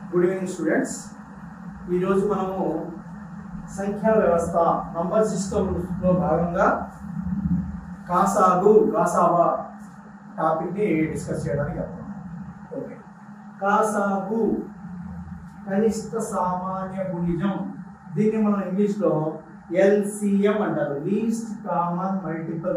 Good evening students ఈరోజు మనము సంఖ్యా వ్యవస్థ నంబర్ సిస్టంలో భాగంగా కాసాగు గాసాబా టాపిక్ని డిస్కస్ చేయడానికి వెళ్తాం ఓకే కాసాగు కనిష్ట సామాన్య గుణిజం దీన్ని మనం ఇంగ్లీష్లో ఎల్సిఎం అంటారు లీస్ట్ కామన్ మల్టిపుల్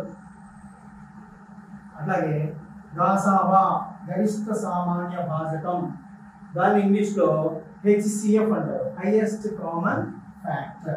అట్లాగే గాసాబా గరిష్ట సామాన్య భాజకం దాన్ని ఇంగ్లీష్లో హెచ్సిఎఫ్ అంటారు హైయెస్ట్ కామన్ ఫ్యాక్టర్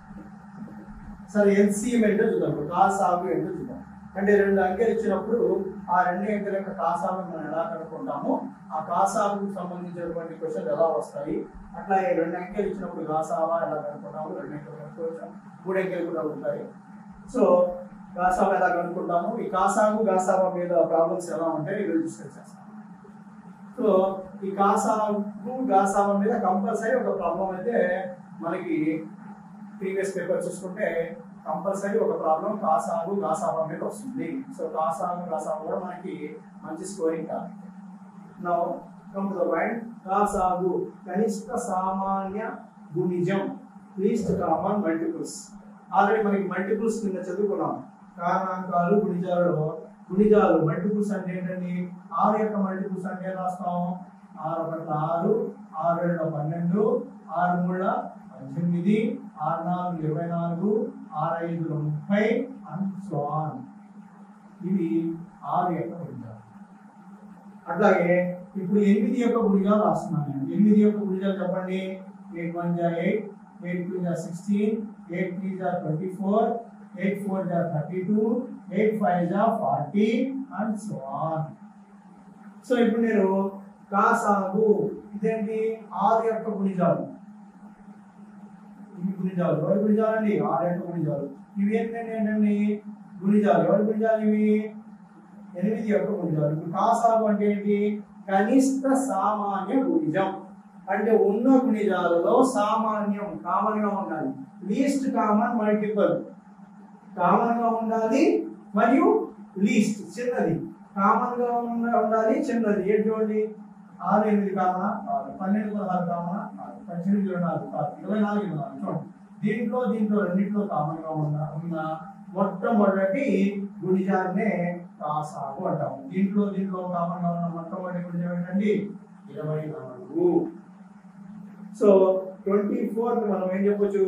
సరే ఎల్సిఎం ఏంటో చూద్దాం ఇప్పుడు కాసాగు ఏంటో చూద్దాం అంటే రెండు అంకెలు ఇచ్చినప్పుడు ఆ రెండు అంకెల యొక్క కాసాగు మనం ఎలా కనుక్కుంటామో ఆ కాసాగుకు సంబంధించినటువంటి క్వశ్చన్ ఎలా వస్తాయి అట్లా ఈ రెండు అంకెలు ఇచ్చినప్పుడు గాసావా ఎలా కనుక్కుంటాము రెండు అంకెలు కనుక్కోవచ్చు మూడు అంకెలు కూడా ఉంటాయి సో గాసావా ఎలా కనుక్కుంటాము ఈ కాసాగు గాసావా మీద ప్రాబ్లమ్స్ ఎలా ఉంటాయి ఈరోజు డిస్కస్ చేస్తాం సో ఈ కాసాగు గాసావా మీద కంపల్సరీ ఒక ప్రాబ్లం అయితే మనకి ప్రీవియస్ పేపర్ చూసుకుంటే కంపల్సరీ ఒక ప్రాబ్లం కాసాగు గాసావా మీద వస్తుంది సో కాసాగు గాసావా కూడా మనకి మంచి స్కోరింగ్ కాదు now come to the point కాసాగు కనిష్ట సామాన్య గుణిజం లీస్ట్ కామన్ మల్టిపుల్స్ ఆల్రెడీ మనకి మల్టిపుల్స్ కింద చదువుకున్నాం కారణాంకాలు గుణిజాలలో గుణిజాలు మల్టిపుల్స్ అంటే ఏంటండి ఆరు యొక్క మల్టిపుల్స్ అంటే ఏం రాస్తాం ఆరు ఒకటి ఆరు ఆరు రెండు పన్నెండు ఆరు మూడు పద్దెనిమిది ఆరు నాలుగు ఇరవై నాలుగు ఆరు ఐదు ముప్పై అండ్ సో ఆన్ ఇవి ఆరు యొక్క గుణిజాలు అట్లాగే ఇప్పుడు ఎనిమిది యొక్క గుణిజాలు రాస్తున్నాను నేను ఎనిమిది యొక్క గుణిజాలు చెప్పండి ఎయిట్ వన్ జా ఎయిట్ ఎయిట్ టూ జా సిక్స్టీన్ ఎయిట్ త్రీ జా ట్వంటీ ఫోర్ ఎయిట్ ఫోర్ జా థర్టీ టూ ఎయిట్ ఫైవ్ జా forty and so on so ఇప్పుడు నేను కాసాగు ఇదేంటి ఆరు యొక్క గుణిజాలు ఇవి గుణిజాలు ఎవరి గుణిజాలు అండి ఆరు యొక్క గుణిజాలు ఇవి ఏంటంటే ఏంటండి గుణిజాలు ఎవరి గుణిజాలు ఇవి ఎనిమిది యొక్క గుణిజాలు ఇప్పుడు కాసాగు అంటే ఏంటి కనిష్ట సామాన్య గుణిజం అంటే ఉన్న గుణిజాలలో సామాన్యం కామన్ గా ఉండాలి లీస్ట్ కామన్ మల్టిపుల్ కామన్ గా ఉండాలి మరియు లీస్ట్ చిన్నది కామన్ గా ఉన్న- ఉండాలి చిన్నది ఏంటి చూడండి ఆరు ఎనిమిది కామన ఆరు పన్నెండు పదహారు కామన ఆరు పద్దెనిమిది ఇరవై నాలుగు కాదు ఇరవై నాలుగు ఇరవై నాలుగు చూడండి దీంట్లో దీంట్లో రెండింటిలో కామన్ గా ఉన్న ఉన్న మొట్టమొదటి గుణిజాన్నే కాసాగు అంటాము దీంట్లో దీంట్లో కామన్ గా ఉన్న మొట్టమొదటి గుణిజం ఏంటండి ఇరవై నాలుగు సో ట్వంటీ ఫోర్ మనం ఏం చెప్పొచ్చు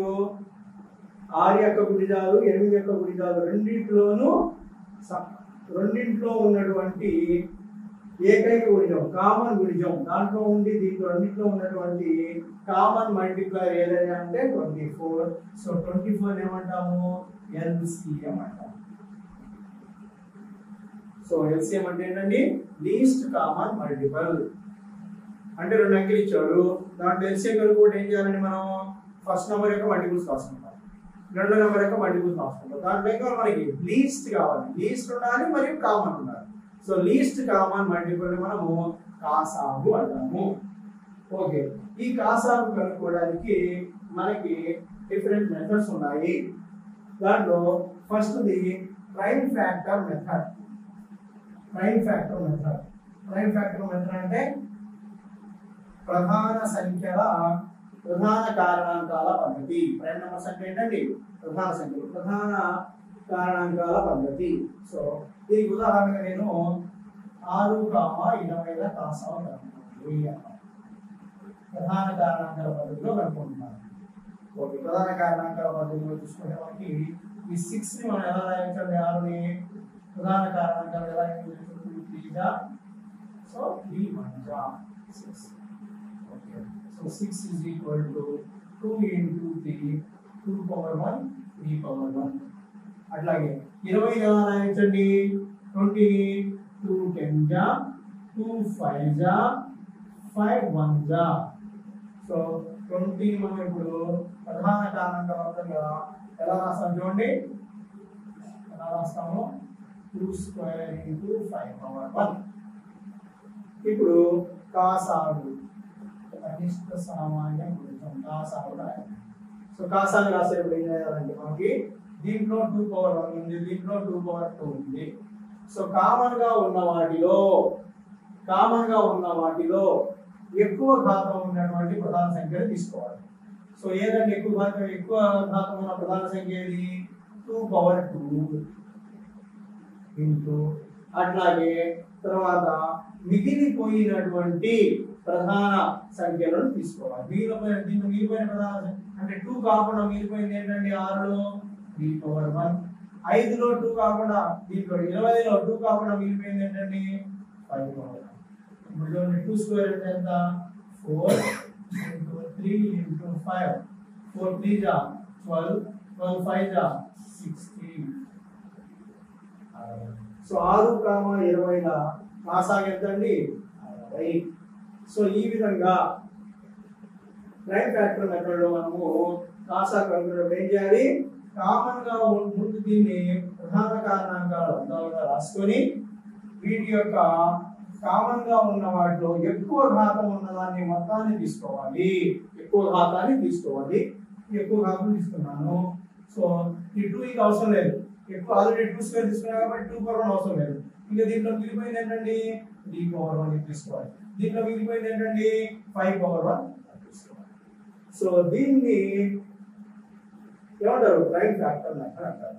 ఆరు యొక్క గుణిజాలు ఎనిమిది యొక్క గుణిజాలు రెండింటిలోనూ స- రెండింటిలో ఉన్నటువంటి ఏకైక గుణిజం కామన్ గుణిజం దాంట్లో ఉండి దీంట్లో రెండింటిలో ఉన్నటువంటి కామన్ మల్టిప్లైర్ ఏదైనా అంటే twenty four so twenty four ఏమంటాము ఎల్సిఎం అంటాము సో ఎల్సిఎం అంటే ఏంటండి లీస్ట్ కామన్ మల్టిపల్ అంటే రెండు అంకెలు ఇచ్చాడు దాంట్లో ఎల్సిఎం కలుపుకుంటే ఏం చేయాలండి మనం ఫస్ట్ నెంబర్ యొక్క మల్టిపుల్స్ రాసుకుంటాం రెండో నెంబర్ యొక్క మల్టిపుల్స్ రాసుకుంటాం దాంట్లో ఇంకా మనకి లీస్ట్ కావాలి లీస్ట్ ఉండాలి మరియు కామన్ ఉండాలి సో లీస్ట్ కామన్ మల్టిపుల్ మనము కాసాగు అంటాము ఓకే ఈ కాసాగు కనుక్కోవడానికి మనకి డిఫరెంట్ మెథడ్స్ ఉన్నాయి దాంట్లో ఫస్ట్ది prime factor method prime factor method prime factor method అంటే ప్రధాన సంఖ్యల ప్రధాన కారణాంకాల పద్ధతి ప్రైమ్ నెంబర్స్ అంటే ఏంటండి ప్రధాన సంఖ్యలు ప్రధాన కారణాంకాల పద్ధతి సో దీనికి ఉదాహరణగా నేను ఆరు కామ ఇరవైల కాసా ప్రధాన కారణాంకాల పద్ధతిలో కనుక్కుంటున్నాను ఓకే ప్రధాన కారణాంకాల పద్ధతిలో చూసుకుంటే మనకి ఈ సిక్స్ ని మనం ఎలా రాయించండి ఆరుని ప్రధాన కారణాంకాలు ఎలా త్రీగా సో త్రీ వన్ జా six okay so six is equal to two into three two power one three power one అట్లాగే ఇరవై ఎలా రాయించండి ట్వంటీ టూ టెన్ జా టూ ఫైవ్ జా ఫైవ్ వన్ జా సో ట్వంటీ మనం ఇప్పుడు ప్రధాన కారణంగా మొత్తంగా ఎలా రాస్తాం చూడండి ఎలా రాస్తాము two square into five power one ఇప్పుడు కాసాగు కనిష్ట సామాన్య గుణితం కాసాగు రాయాలి సో కాసాగు రాసేటప్పుడు ఏం చేయాలంటే మనకి దీంట్లో టూ పవర్ వన్ ఉంది దీంట్లో టూ పవర్ టూ ఉంది సో కామన్ గా ఉన్న వాటిలో కామన్ గా ఉన్న వాటిలో ఎక్కువ ఘాతం ఉన్నటువంటి ప్రధాన సంఖ్యను తీసుకోవాలి సో ఏదంటే ఎక్కువ ఘాతం ఎక్కువ ఘాతం ఉన్న ప్రధాన సంఖ్య ఏది టూ పవర్ టూ ఇంటూ అట్లాగే తర్వాత మిగిలిపోయినటువంటి ప్రధాన సంఖ్యలను తీసుకోవాలి మిగిలిపోయిన దీంట్లో మిగిలిపోయిన ప్రధాన సంఖ్య అంటే టూ కాకుండా మిగిలిపోయింది ఏంటంటే ఆరులో త్రీ పవర్ వన్ ఐదులో టూ కాకుండా దీంట్లో ఇరవైలో టూ కాకుండా మిగిలిపోయింది ఏంటండి ఫైవ్ పవర్ ఇప్పుడు చూడండి టూ స్క్వేర్ అంటే ఎంత four into three into five four three జా ట్వెల్వ్ ట్వెల్వ్ ఫైవ్ జా సిక్స్టీన్ సో ఆరు కామ ఇరవైల కాసాగ ఎంత అండి అరవై సో ఈ విధంగా ప్రైమ్ ఫ్యాక్టర్ మెథడ్ లో మనము కాసా కనుగొనడం ఏం చేయాలి కామన్ గా ఉన్న- ముందు దీన్ని ప్రధాన కారణాంకాలు అందాలుగా రాసుకొని వీటి యొక్క కామన్ గా ఉన్న వాటిలో ఎక్కువ ఘాతం ఉన్నదాన్ని మొత్తాన్ని తీసుకోవాలి ఎక్కువ ఘాతాన్ని తీసుకోవాలి ఎక్కువ ఘాతం తీసుకున్నాను సో ఈ టూ ఇక అవసరం లేదు ఎక్కువ ఆల్రెడీ టూ స్క్వేర్ తీసుకున్నా కాబట్టి టూ పవర్ వన్ అవసరం లేదు ఇంకా దీంట్లో మిగిలిపోయింది ఏంటండి త్రీ పవర్ వన్ తీసుకోవాలి దీంట్లో మిగిలిపోయింది ఏంటండి ఫైవ్ పవర్ వన్ తీసుకోవాలి సో దీన్ని ఏమంటారు ప్రైమ్ ఫ్యాక్టర్ మెథడ్ అంటారు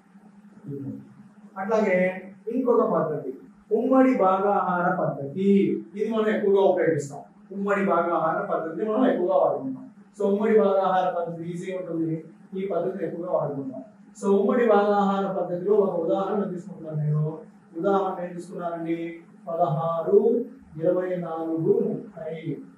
అట్లాగే ఇంకొక పద్ధతి ఉమ్మడి భాగాహార పద్ధతి ఇది మనం ఎక్కువగా ఉపయోగిస్తాం ఉమ్మడి భాగాహార పద్ధతి మనం ఎక్కువగా వాడుకుంటాం సో ఉమ్మడి భాగాహార పద్ధతి ఈజీ ఉంటుంది ఈ పద్ధతిని ఎక్కువగా వాడుకుంటాం సో ఉమ్మడి భాగాహార పద్ధతిలో ఒక ఉదాహరణ తీసుకుంటున్నాను నేను ఉదాహరణ ఏం తీసుకున్నానండి పదహారు ఇరవై నాలుగు ముప్పై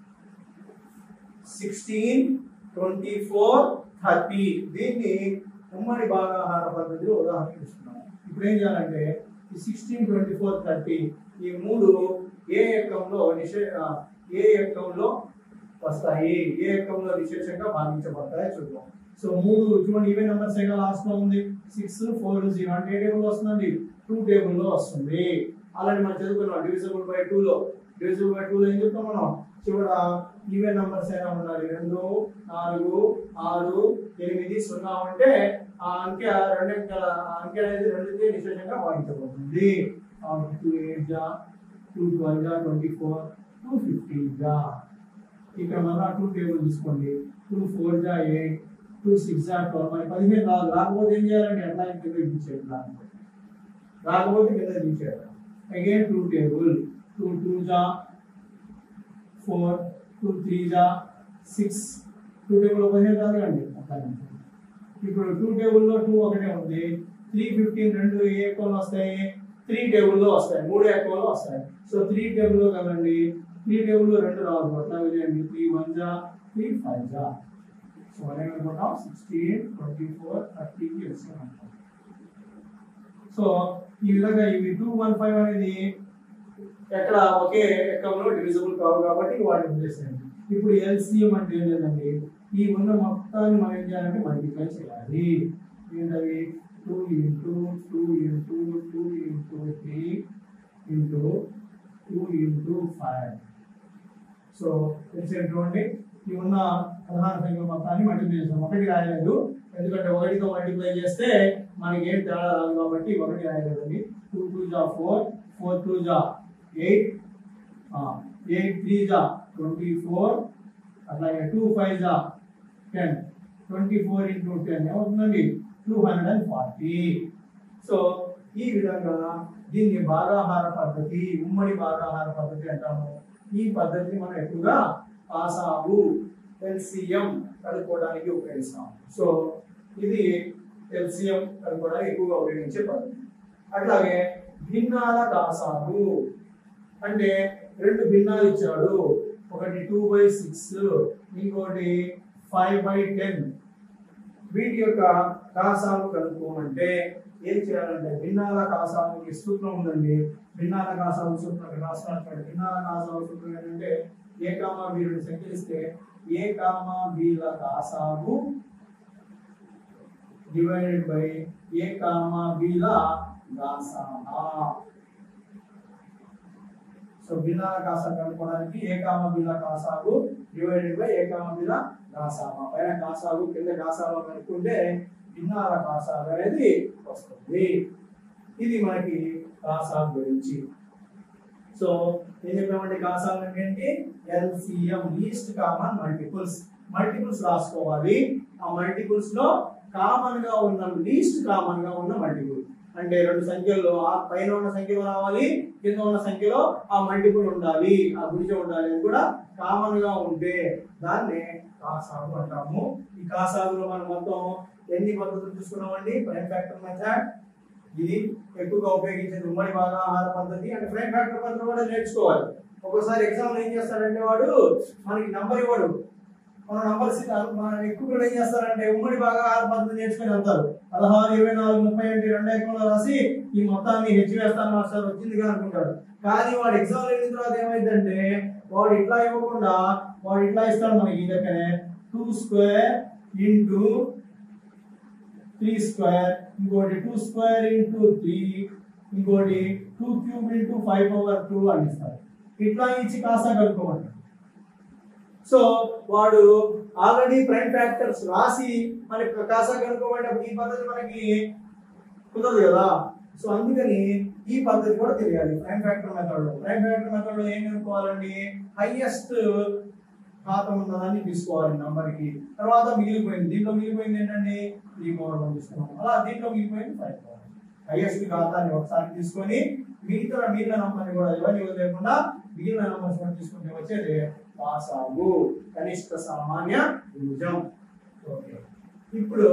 సిక్స్టీన్ ట్వంటీ ఫోర్ థర్టీ దీన్ని ఉమ్మడి భాగాహార పద్ధతిలో ఉదాహరణ తీసుకున్నాను ఇప్పుడు ఏం చేయాలంటే ఈ సిక్స్టీన్ ట్వంటీ ఫోర్ థర్టీ ఈ మూడు ఏ ఎక్కంలో నిషే ఆ, ఏ ఎక్కంలో వస్తాయి ఏ ఎక్కంలో విశేషంగా భావించబడతాయి చూద్దాం సో మూడు చూడండి ఈవెన్ నెంబర్స్ ఏగా లాస్ట్ లో ఉంది సిక్స్ ఫోర్ జీరో అంటే ఏ టేబుల్ వస్తుందండి టూ టేబుల్ లో వస్తుంది అలాంటి మనం చదువుకున్నాం డివిజిబుల్ బై టూ లో డివిజిబుల్ బై టూ లో ఏం చెప్తాం మనం చివర ఈవెన్ నంబర్స్ అయినా ఉండాలి రెండు నాలుగు ఆరు ఎనిమిది సున్నా ఉంటే ఆ అంకె రెండు అంకెల ఆ అంకె అనేది రెండుకి నిశేషంగా భావించబడుతుంది టూ ఎయిట్ జా టూ ట్వెల్వ్ జా ట్వంటీ ఫోర్ టూ ఫిఫ్టీ జా ఇక్కడ మళ్ళా టూ టేబుల్ తీసుకోండి టూ ఫోర్ జా ఎయిట్ టూ సిక్స్ జా ట్వెల్వ్ మరి పదిహేను రాదు రాకపోతే ఏం చేయాలండి ఎట్లా కింద తీసేయాలి రాకపోతే రాకపోతే కింద తీసేయాలి again two table two two జా ఫోర్ టూ త్రీ జా సిక్స్ టూ టేబుల్ పదిహేను రాదు అండి ఇప్పుడు టూ టేబుల్లో టూ ఒకటే ఉంది త్రీ ఫిఫ్టీన్ రెండు ఏ ఎక్కువలో వస్తాయి త్రీ టేబుల్లో వస్తాయి మూడు ఎక్కువలో వస్తాయి సో త్రీ టేబుల్లో కదండి త్రీ టేబుల్లో రెండు రాదు అట్లా వెళ్ళండి త్రీ వన్ జా త్రీ ఫైవ్ జా సో అనేమనుకుంటాం సిక్స్టీన్ ట్వంటీ ఫోర్ థర్టీకి వేసుకున్నాం సో ఈ విధంగా ఇవి టూ వన్ ఫైవ్ అనేది ఎక్కడ ఒకే ఎక్కంలో డివిజిబుల్ కావు కాబట్టి వాటిని వదిలేసేయండి ఇప్పుడు ఎల్సిఎం అంటే ఏం లేదండి ఈ ఉన్న మొత్తాన్ని మనం ఏం చేయాలంటే మల్టిప్లై చేయాలి ఏంటవి two into two into two into three into two into five so తెలిసేది చూడండి ఈ ఉన్న ప్రధాన సంఖ్య మొత్తాన్ని మల్టిప్లై చేస్తాం ఒకటి రాయలేదు ఎందుకంటే ఒకటితో మల్టిప్లై చేస్తే మనకి ఏం తేడా రాదు కాబట్టి ఒకటి రాయలేదండి టూ టూ జా ఫోర్ ఫోర్ టూ జా ఎయిట్ ఎయిట్ త్రీ జా ట్వంటీ ఫోర్ అట్లాగే టూ ఫైవ్ జా ten twenty four into ten ఏమవుతుందండి two hundred and forty so ఈ విధంగా దీన్ని భాగాహార పద్ధతి ఉమ్మడి భాగాహార పద్ధతి అంటాము ఈ పద్ధతిని మనం ఎక్కువగా ఆసాబు ఎల్సిఎం కనుక్కోవడానికి ఉపయోగిస్తాం సో ఇది ఎల్సిఎం కనుక్కోవడానికి ఎక్కువగా ఉపయోగించే పద్ధతి అట్లాగే భిన్నాల కాసాబు అంటే రెండు భిన్నాలు ఇచ్చాడు ఒకటి టూ బై సిక్స్ ఇంకోటి ఫైవ్ బై టెన్ వీటి యొక్క కాసాలు కనుక్కోమంటే ఏం చేయాలంటే భిన్నాల కాసాలకి సూత్రం ఉందండి భిన్నాల కాసాల సూత్రం ఇక్కడ రాస్తున్నటువంటి భిన్నాల కాసాల సూత్రం ఏంటంటే ఏ కామా బీలను సంఖ్యలిస్తే ఏ కామా బీల కాసాలు డివైడెడ్ బై ఏ కామా బీల గాసామా సో భిన్నాల కాసాలు కనుక్కోవడానికి ఏ కామ బిల కాసాగు డివైడెడ్ బై ఏ కామ బిల గాసామా పైన కాసాగు కింద గాసాలు కనుక్కుంటే భిన్నాల కాసాగు అనేది వస్తుంది ఇది మనకి కాసాగు గురించి సో ఏం చెప్పామంటే గాసాబ్ అంటే ఏంటి LCM least common multiples multiples రాసుకోవాలి ఆ మల్టిపుల్స్ లో కామన్ గా ఉన్న లీస్ట్ కామన్ గా ఉన్న మల్టిపుల్ అంటే రెండు సంఖ్యల్లో ఆ పైన ఉన్న సంఖ్యలో రావాలి కింద ఉన్న సంఖ్యలో ఆ మల్టిపుల్ ఉండాలి ఆ గుడిచ ఉండాలి అది కూడా కామన్ గా ఉంటే దాన్ని కాసాగు అంటాము ఈ కాసాగులో మనం మొత్తం ఎన్ని పద్ధతులు చూసుకున్నామండి ప్రైమ్ ఫ్యాక్టర్ మెథడ్ ఇది ఎక్కువగా ఉపయోగించేది ఉమ్మడి భాగా ఆహార పద్ధతి అంటే ప్రైమ్ ఫ్యాక్టర్ పద్ధతి కూడా నేర్చుకోవాలి ఒక్కోసారి ఎగ్జామ్ ఏం చేస్తాడంటే వాడు మనకి నంబర్ ఇవ్వడు మన నంబర్స్ మన ఎక్కువ ఏం చేస్తారంటే ఉమ్మడి బాగా ఆహార పద్ధతి నేర్చుకొని వెళ్తారు పదహారు ఇరవై నాలుగు ముప్పై ఒకటి రెండు ఎకరంలో రాసి ఈ మొత్తాన్ని హెచ్ వేస్తాను మాస్టర్ వచ్చింది అనుకుంటాడు కానీ వాడు ఎగ్జామ్ అయిన తర్వాత ఏమైందంటే వాడు ఇట్లా ఇవ్వకుండా వాడు ఇట్లా ఇస్తాడు మనకి ఈ దగ్గరనే two square into three square ఇంకోటి టూ స్క్వేర్ ఇంటూ త్రీ ఇంకోటి two cube into five power two అని ఇస్తారు ఇట్లా ఇచ్చి కాస్త కలుపుకోమంటారు సో వాడు ఆల్రెడీ ప్రైమ్ ఫ్యాక్టర్స్ రాసి మనకి కాసా కనుక్కోబడేటప్పుడు ఈ పద్ధతి మనకి కుదరదు కదా సో అందుకని ఈ పద్ధతి కూడా తెలియాలి ప్రైమ్ ఫ్యాక్టర్ మెథడ్ లో ప్రైమ్ ఫ్యాక్టర్ మెథడ్ లో ఏం కనుక్కోవాలండి హైయెస్ట్ ఖాతా ఉన్నదాన్ని తీసుకోవాలి నంబర్ కి తర్వాత మిగిలిపోయింది దీంట్లో మిగిలిపోయింది ఏంటండి త్రీ పవర్ వన్ తీసుకున్నాం అలా దీంట్లో మిగిలిపోయింది ఫైవ్ పవర్ హైయెస్ట్ ఖాతాని ఒకసారి తీసుకొని మిగతా మిగిలిన నంబర్ని కూడా ఎవరి లేకుండా మిగిలిన నంబర్స్ కూడా తీసుకుంటే వచ్చేది పాసాగు కనిష్ట సామాన్య భుజం ఓకే ఇప్పుడు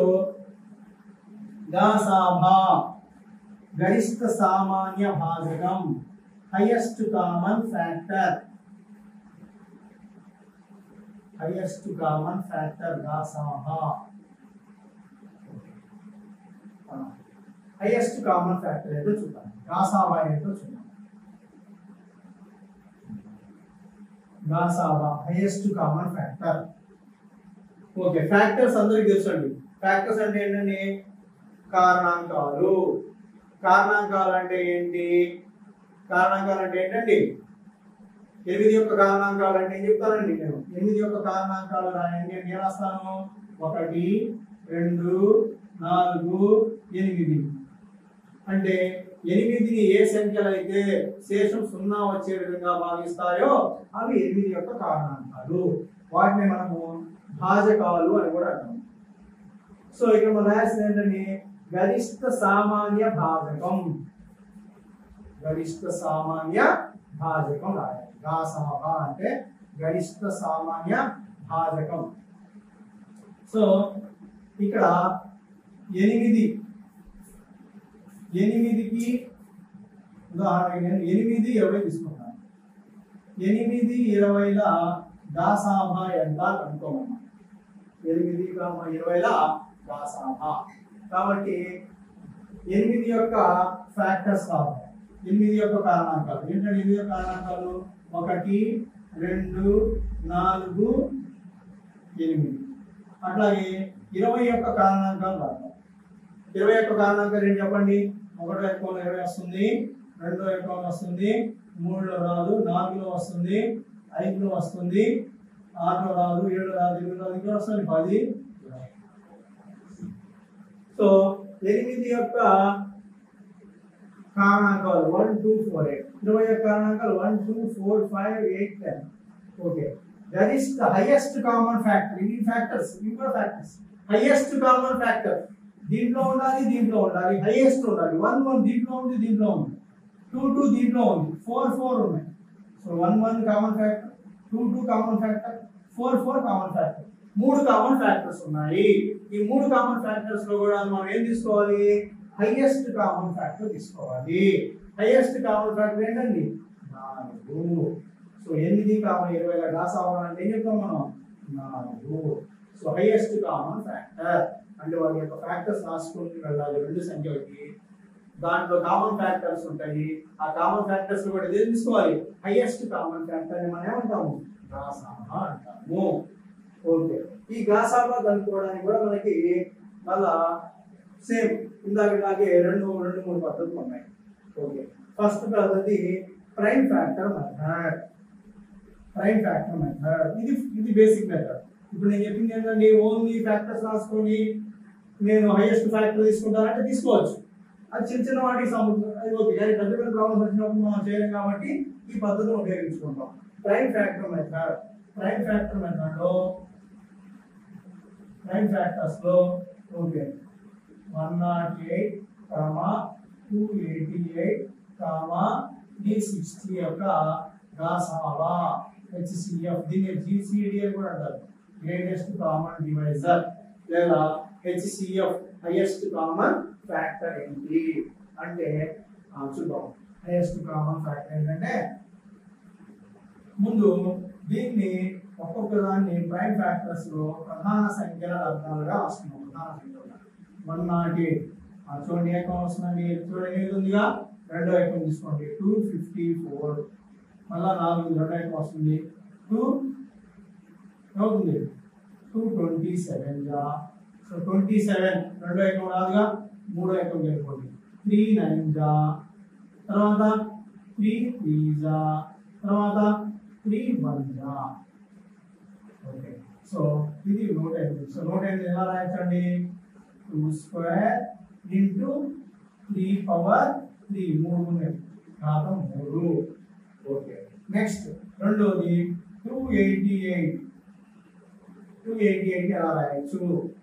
గాసాభా గరిష్ట సామాన్య భాజకం highest common factor highest common factor గాసాభా హైయెస్ట్ కామన్ ఫ్యాక్టర్ ఏదో చూద్దాం గాసాభా ఏంటో చూద్దాం గాసాబా highest common factor okay factors అందరికి తెలుసండి ఫ్యాక్టర్స్ అంటే ఏంటండి కారణాంకాలు కారణాంకాలు అంటే ఏంటి కారణాంకాలు అంటే ఏంటండి ఎనిమిది యొక్క కారణాంకాలు అంటే ఏం చెప్తానండి నేను ఎనిమిది యొక్క కారణాంకాలు రాయండి నేను ఏం రాస్తాను ఒకటి రెండు నాలుగు ఎనిమిది అంటే ఎనిమిదిని ఏ సంఖ్యలు అయితే శేషం సున్నా వచ్చే విధంగా భావిస్తాయో అవి ఎనిమిది యొక్క కారణాంకాలు వాటిని మనము భాజకాలు అని కూడా అంటాం సో ఇక్కడ మనం రాయాల్సింది ఏంటంటే గరిష్ట సామాన్య భాజకం గరిష్ట సామాన్య భాజకం రాయాలి గాసాభ అంటే గరిష్ట సామాన్య భాజకం సో ఇక్కడ ఎనిమిది ఎనిమిదికి ఉదాహరణకి నేను ఎనిమిది ఇరవై తీసుకుంటాను ఎనిమిది ఇరవైల దాసాభ ఎంత కనుక్కోమన్నా ఎనిమిది కామ ఇరవైల దాసాభ కాబట్టి ఎనిమిది యొక్క ఫ్యాక్టర్స్ కావాలి ఎనిమిది యొక్క కారణాంకాలు ఏంటంటే ఎనిమిది యొక్క కారణాంకాలు ఒకటి రెండు నాలుగు ఎనిమిది అట్లాగే ఇరవై యొక్క కారణాంకాలు రావాలి ఇరవై యొక్క కారణాంకాలు ఏంటి చెప్పండి ఒకటో ఎక్కువ ఇరవై వస్తుంది రెండో ఎక్కువ వస్తుంది మూడులో రాదు నాలుగులో వస్తుంది ఐదులో వస్తుంది ఆరులో రాదు ఏడులో రాదు ఎనిమిది రాదు ఇంకా వస్తుంది పది సో ఎనిమిది యొక్క కారణాంకాలు వన్ టూ ఫోర్ ఎయిట్ ఇరవై యొక్క కారణాంకాలు one two four five eight ten okay that is the highest common factor ఇవి ఫ్యాక్టర్స్ ఇవి కూడా ఫ్యాక్టర్స్ హైయెస్ట్ కామన్ ఫ్యాక్టర్ దీంట్లో ఉండాలి దీంట్లో ఉండాలి హైయెస్ట్ ఉండాలి వన్ వన్ దీంట్లో ఉంది దీంట్లో ఉంది టూ టూ దీంట్లో ఉంది ఫోర్ ఫోర్ ఉన్నాయి so one one common factor two two common factor four four common factor మూడు కామన్ ఫ్యాక్టర్స్ ఉన్నాయి ఈ మూడు కామన్ ఫ్యాక్టర్స్ లో కూడా మనం ఏం తీసుకోవాలి హైయెస్ట్ కామన్ ఫ్యాక్టర్ తీసుకోవాలి హైయెస్ట్ కామన్ ఫ్యాక్టర్ ఏంటండి నాలుగు సో ఎనిమిది కామన్ ఇరవై గ్లాస్ అవ్వాలంటే ఏం చెప్తాం మనం నాలుగు సో హైయెస్ట్ కామన్ ఫ్యాక్టర్ అంటే వాళ్ళ యొక్క ఫ్యాక్టర్స్ రాసుకుంటూ వెళ్ళాలి రెండు సంఖ్యలకి దాంట్లో కామన్ ఫ్యాక్టర్స్ ఉంటాయి ఆ కామన్ ఫ్యాక్టర్స్ కూడా ఏం తీసుకోవాలి హైయెస్ట్ కామన్ ఫ్యాక్టర్ అని మనం ఏమంటాము గాసాబా అంటాము ఓకే ఈ గాసాబా కనుక్కోవడానికి కూడా మనకి మళ్ళా సేమ్ ఇందాక ఇలాగే రెండు రెండు మూడు పద్ధతులు ఉన్నాయి ఓకే ఫస్ట్ పద్ధతి prime factor method prime factor method ఇది ఇది బేసిక్ మెథడ్ ఇప్పుడు నేను చెప్పింది ఏంటంటే ఓన్లీ ఫ్యాక్టర్స్ రాసుకొని నేను హైయెస్ట్ ఫ్యాక్టర్ తీసుకుంటానంటే తీసుకోవచ్చు అది చిన్న చిన్న వాటికి సంబంధం అది ఓకే కానీ పెద్ద పెద్ద ప్రాబ్లమ్స్ వచ్చినప్పుడు మనం చేయలేం కాబట్టి ఈ పద్ధతిని ఉపయోగించుకుంటాం prime factor method prime factor method లో ప్రైమ్ ఫ్యాక్టర్స్ లో okay one not eight comma two eighty eight comma three sixty యొక్క గాసావా హెచ్సిఎఫ్ దీన్ని జీసీడీ అని కూడా అంటారు గ్రేటెస్ట్ కామన్ డివైజర్ లేదా హెచ్సిఎఫ్ హైయెస్ట్ కామన్ ఫ్యాక్టర్ ఏంటి అంటే ఆ, చూద్దాం హైయెస్ట్ కామన్ ఫ్యాక్టర్ ఏంటంటే ముందు దీన్ని ఒక్కొక్క దాన్ని ప్రైమ్ ఫ్యాక్టర్స్ లో ప్రధాన సంఖ్యల లబ్ధాలుగా వస్తున్నాం ప్రధాన సంఖ్యలుగా వన్ నాట్ ఎయిట్ చూడండి ఏ కాలం వస్తుందండి చూడండి ఏది ఉందిగా రెండో ఐకం తీసుకోండి టూ ఫిఫ్టీ ఫోర్ మళ్ళా నాలుగు రెండో ఐకం వస్తుంది టూ అవుతుంది టూ ట్వంటీ సెవెన్ గా సో ట్వంటీ సెవెన్ రెండో ఐకం రాదుగా మూడో ఐకం చేసుకోండి త్రీ నైన్ జా తర్వాత త్రీ త్రీ జా తర్వాత త్రీ వన్ జా ఓకే సో ఇది నూట ఎనిమిది సో నూట ఎనిమిది ఎలా రాయొచ్చండి two square into three power three మూడు ఉన్నాయి ఘాతం మూడు ఓకే నెక్స్ట్ రెండోది two eighty eight two eighty eight ఎలా రాయొచ్చు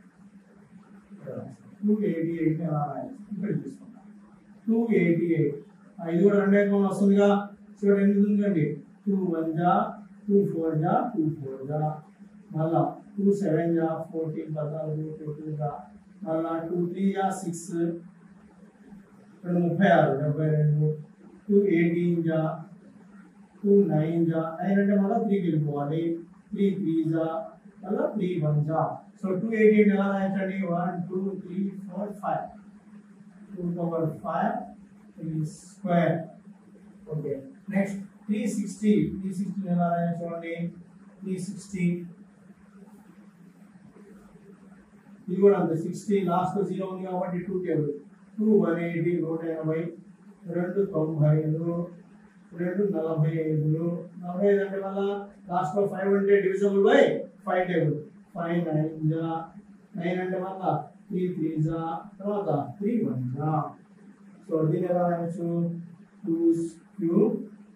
టూ ఎయిటీ ఎయిట్ ఎలా రాయొచ్చు ఇక్కడ తీసుకుంటాం టూ ఎయిటీ ఎయిట్ ఇది కూడా రెండు ఐదు వస్తుందిగా చూడండి ఎనిమిది ఉందండి టూ వన్ జా టూ ఫోర్ జా టూ ఫోర్ జా మళ్ళా టూ సెవెన్ జా ఫోర్టీన్ పద్నాలుగు టూ టూ జా మళ్ళా టూ త్రీ జా సిక్స్ రెండు ముప్పై ఆరు డెబ్బై రెండు టూ ఎయిటీన్ జా టూ నైన్ జా నైన్ అంటే మళ్ళీ త్రీకి వెళ్ళిపోవాలి త్రీ త్రీ జా మళ్ళీ త్రీ వన్ జా సో టూ ఎయిటీన్ ఎలా రాయచ్చండి one two three four five two power five three square okay next three sixty three sixty ఎలా రాయచ్చు చూడండి త్రీ సిక్స్టీ ఇది కూడా అంతే సిక్స్టీ లాస్ట్ జీరో ఉంది కాబట్టి two table two one eighty నూట ఎనభై రెండు తొంభై ఐదు రెండు నలభై ఐదు నలభై ఐదు అంటే మళ్ళా లాస్ట్ లో ఫైవ్ అంటే divisible by five table five nine జా నైన్ అంటే మళ్ళా త్రీ త్రీ జా తర్వాత త్రీ వన్ జా సో దీన్ని ఎలా రాయొచ్చు two cube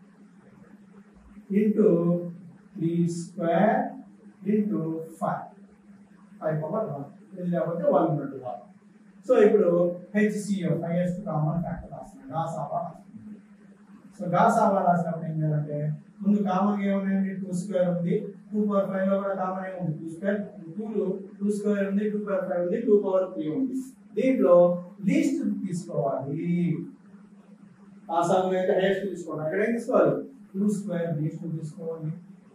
into three square into five five power one ఇది లేకపోతే వన్ ఉన్నట్టు వన్ సో ఇప్పుడు హెచ్సిఎఫ్ హైయెస్ట్ కామన్ ఫ్యాక్టర్ రాస్తున్నాం గాసావా రాస్తున్నాం సో గాసావా రాసినప్పుడు ఏం చేయాలంటే ముందు కామన్ ఏమున్నాయండి టూ స్క్వేర్ ఉంది టూ పవర్ ఫైవ్ లో కూడా కామన్ ఏముంది two square two two square ఉంది టూ పవర్ ఫైవ్ ఉంది టూ పవర్ త్రీ ఉంది దీంట్లో లీస్ట్ తీసుకోవాలి ఆ సగం అయితే హైయెస్ట్ తీసుకోవాలి అక్కడ ఏం తీసుకోవాలి టూ స్క్వేర్ లీస్ట్ తీసుకోవాలి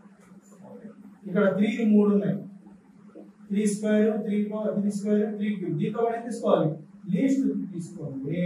ఇక్కడ త్రీ మూడు ఉన్నాయి three square three three square three cube దీంట్లో కూడా ఏం తీసుకోవాలి లీస్ట్ తీసుకోండి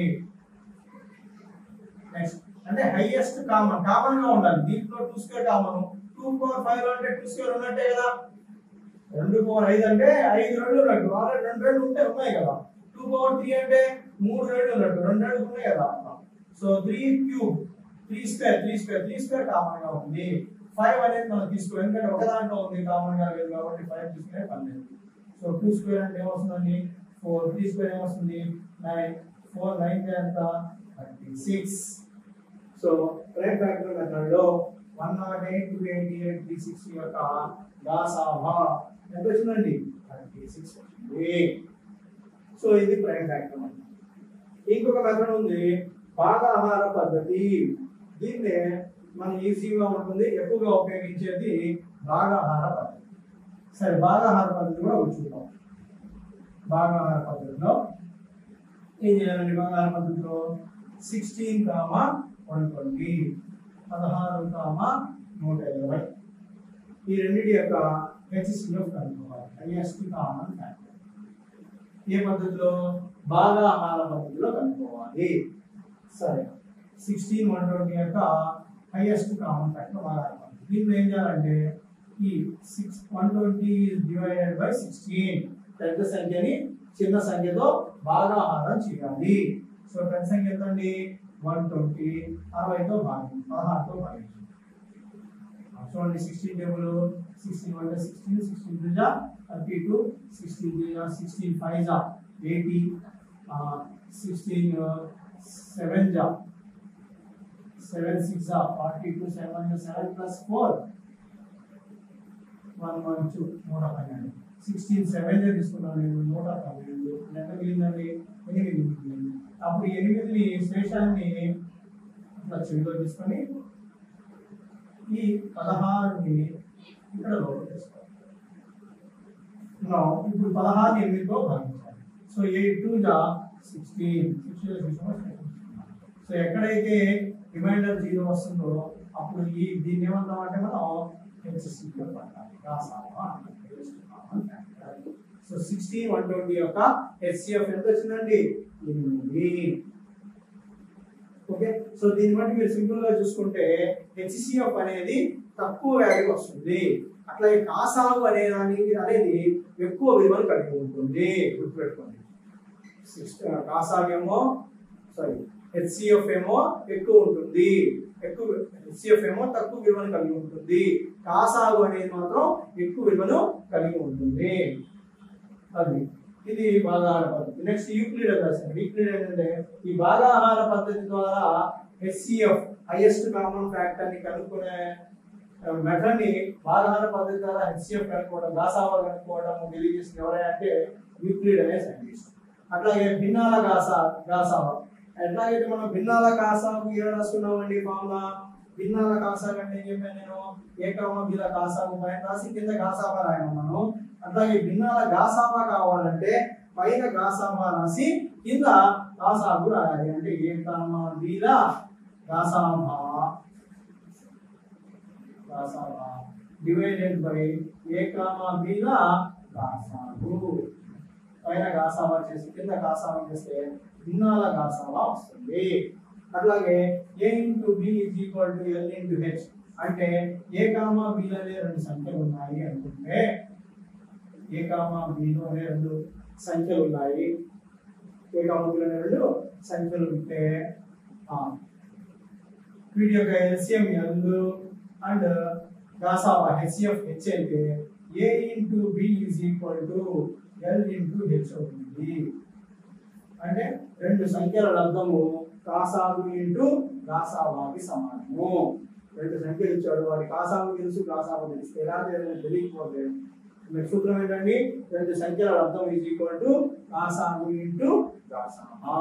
నెక్స్ట్ అంటే హైయెస్ట్ కామన్ కామన్ గా ఉండాలి దీంట్లో two square common two power five అంటే టూ స్క్వేర్ ఉన్నట్టే కదా రెండు పవర్ ఐదు అంటే ఐదు రెండు ఉన్నట్టు ఆల్రెడీ రెండు రెండు ఉంటే ఉన్నాయి కదా టూ పవర్ త్రీ అంటే మూడు రెండు ఉన్నట్టు రెండు రెండు ఉన్నాయి కదా so three cube three square three square three square common గా ఉంది ఫైవ్ అనేది మనం తీసుకో ఎందుకంటే ఒక దాంట్లో ఉంది కామన్ గా లేదు కాబట్టి ఫైవ్ తీసుకునే పని లేదు సో టూ స్క్వేర్ అంటే ఏమొస్తుందండి ఫోర్ త్రీ స్క్వేర్ ఏమొస్తుంది నైన్ ఫోర్ నైన్ ఎంత thirty six so prime factor method లో one not eight two eighty eight three six యొక్క గాసాభా ఎంత వచ్చిందండి థర్టీ సిక్స్ వచ్చింది సో ఇది ప్రైమ్ ఫ్యాక్టర్ మెథడ్ ఇంకొక మెథడ్ ఉంది భాగాహార పద్ధతి దీన్నే మనం ఈజీగా ఉంటుంది ఎక్కువగా ఉపయోగించేది భాగాహార పద్ధతి సరే భాగాహార పద్ధతి కూడా ఒకటి చూద్దాం భాగాహార పద్ధతిలో ఏం చేయాలండి భాగాహార పద్ధతిలో సిక్స్టీన్ కామా వన్ ట్వంటీ పదహారు కామా నూట ఇరవై ఈ రెండింటి యొక్క హెచ్సిఎఫ్ కనుక్కోవాలి హైయెస్ట్ కామన్ ఫ్యాక్టర్ ఏ పద్ధతిలో భాగాహార పద్ధతిలో కనుక్కోవాలి సరే సిక్స్టీన్ వన్ ట్వంటీ యొక్క హైయెస్ట్ కామన్ ఫ్యాక్టర్ భాగాహార పద్ధతి దీంట్లో ఏం చేయాలంటే ఈ six one twenty divided by sixteen పెద్ద సంఖ్యని చిన్న సంఖ్యతో భాగాహారం చేయాలి సో పెద్ద సంఖ్య ఎంత అండి వన్ ట్వంటీ అరవైతో భాగం పదహారుతో భాగించు చూడండి sixteen table sixteen one sixteen sixteen three జా థర్టీ టూ సిక్స్టీన్ త్రీ జా సిక్స్టీన్ ఫైవ్ జా ఎయిటీ సిక్స్టీన్ సెవెన్ జా seven six forty two seven seven plus four one one two నూట పన్నెండు సిక్స్టీన్ సెవెన్ తీసుకున్నాను నేను నూట పన్నెండు ఎంత మిగిలిందండి ఎనిమిది మిగిలింది అప్పుడు ఎనిమిదిని శేషాన్ని ఇట్లా చెవిలో తీసుకొని ఈ పదహారుని ఇక్కడ లోపల తీసుకోవాలి Now, ఇప్పుడు పదహారు ఎనిమిదితో భాగించాలి సో ఎయిట్ టూ జా సిక్స్టీన్ సిక్స్టీన్ సో ఎక్కడైతే రిమైండర్ జీరో వస్తుందో అప్పుడు ఈ దీన్ని ఏమంటాం అంటే మనం హెచ్సిలో పట్టాలి రాసామా సో సిక్స్టీ వన్ ట్వంటీ యొక్క హెచ్సిఎఫ్ ఎంత వచ్చిందండి ఎనిమిది ఓకే సో దీన్ని బట్టి మీరు సింపుల్ గా చూసుకుంటే హెచ్సిఎఫ్ అనేది తక్కువ వాల్యూ వస్తుంది అట్లాగే కాసాగు అనే దానికి అనేది ఎక్కువ విలువను కలిగి ఉంటుంది గుర్తుపెట్టుకోండి సిక్స్ కాసాగు ఏమో సారీ హెచ్సిఎఫ్ ఏమో ఎక్కువ ఉంటుంది ఎక్కువ హెచ్సిఎఫ్ ఏమో తక్కువ విలువను కలిగి ఉంటుంది కాసాగు అనేది మాత్రం ఎక్కువ విలువను కలిగి ఉంటుంది అది ఇది భాగాహార పద్ధతి నెక్స్ట్ యూక్లిడ్ రాశారు యూక్లిడ్ ఏంటంటే ఈ భాగాహార పద్ధతి ద్వారా హెచ్సిఎఫ్ హైయెస్ట్ కామన్ ఫ్యాక్టర్ ని కనుక్కునే మెథడ్ ని భాగాహార పద్ధతి ద్వారా హెచ్సిఎఫ్ కనుక్కోవడం గాసావా కనుక్కోవడం తెలియజేసింది ఎవరైనా అంటే యూక్లిడ్ అనే సైంటిస్ట్ అట్లాగే భిన్నాల గాసా గాసావా ఎట్లాగైతే మనం భిన్నాల కాసాకు ఏ రాసుకున్నామండి ఫార్ములా భిన్నాల కాసాకు అంటే ఏం చెప్పాను నేను ఏకామ బిల కాసాకు పైన రాసి కింద గాసావా రాయమన్నాను అట్లాగే భిన్నాల గాసావా కావాలంటే పైన గాసావా రాసి కింద గాసాకు రాయాలి అంటే ఏకామ బిల గాసావా గాసావా డివైడెడ్ బై ఏకామ బిల గాసాకు పైన గాసావా చేసి కింద గాసావా చేస్తే భిన్నాల గాసావా వస్తుంది అట్లాగే A into B is equal to L into H అంటే ఏ కామా బిలోనే రెండు సంఖ్యలు ఉన్నాయి అనుకుంటే ఏ కామా బిలో అనే రెండు సంఖ్యలు ఉన్నాయి ఏ కామా బిలో అనే రెండు సంఖ్యలు ఉంటే ఆ, వీటి యొక్క ఎల్సిఎం ఎల్ అండ్ గాసావా హెచ్సిఎఫ్ హెచ్ అయితే A into B is equal to L into H అవుతుంది అంటే రెండు సంఖ్యల లబ్ధము కాసాగు ఇంటూ గాసావాకి సమానము రెండు సంఖ్యలు ఇచ్చాడు వాడి కాసాగు తెలుసు గాసాగు తెలిస్తే ఎలా చేయాలని తెలియకపోతే మీకు సూత్రం ఏంటండి రెండు సంఖ్యల లబ్ధం ఈజ్ ఈక్వల్ టు కాసాగు ఇంటూ గాసావా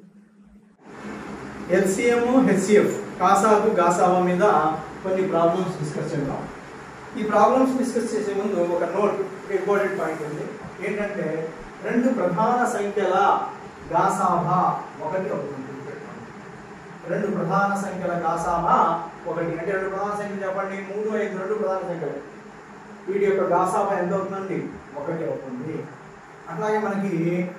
ఎల్సిఎం హెచ్సిఎఫ్ కాసాగు గాసావా మీద కొన్ని ప్రాబ్లమ్స్ డిస్కస్ చేద్దాం ఈ ప్రాబ్లమ్స్ డిస్కస్ చేసే ముందు ఒక నోట్ ఇంపార్టెంట్ పాయింట్ ఉంది ఏంటంటే రెండు ప్రధాన సంఖ్యల గాసాభా ఒకటి అవుతుంది గుర్తుపెట్టుకోండి. రెండు ప్రధాన సంఖ్యల గాసాభా ఒకటి అంటే రెండు ప్రధాన సంఖ్యలు చెప్పండి మూడు ఐదు రెండు ప్రధాన సంఖ్యలు వీటి యొక్క గాసాభా ఎంత అవుతుందండి ఒకటి అవుతుంది అట్లాగే మనకి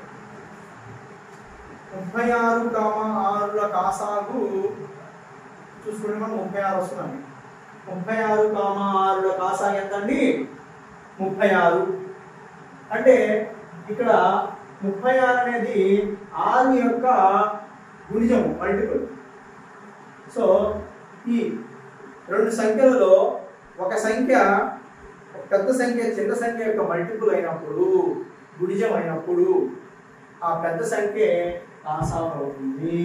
ముప్పై ఆరు కామ ఆరుల కాసాగు చూసుకుంటే మనం ముప్పై ఆరు వస్తుందండి ముప్పై ఆరు కామ ఆరుల కాసాగు ఎంత అండి ముప్పై ఆరు అంటే ఇక్కడ ముప్పై ఆరు అనేది ఆరు యొక్క గుణిజం మల్టిపుల్ సో ఈ రెండు సంఖ్యలలో ఒక సంఖ్య ఒక పెద్ద సంఖ్య చిన్న సంఖ్య యొక్క మల్టిపుల్ అయినప్పుడు గుణిజం అయినప్పుడు ఆ పెద్ద సంఖ్య ఆసాం అవుతుంది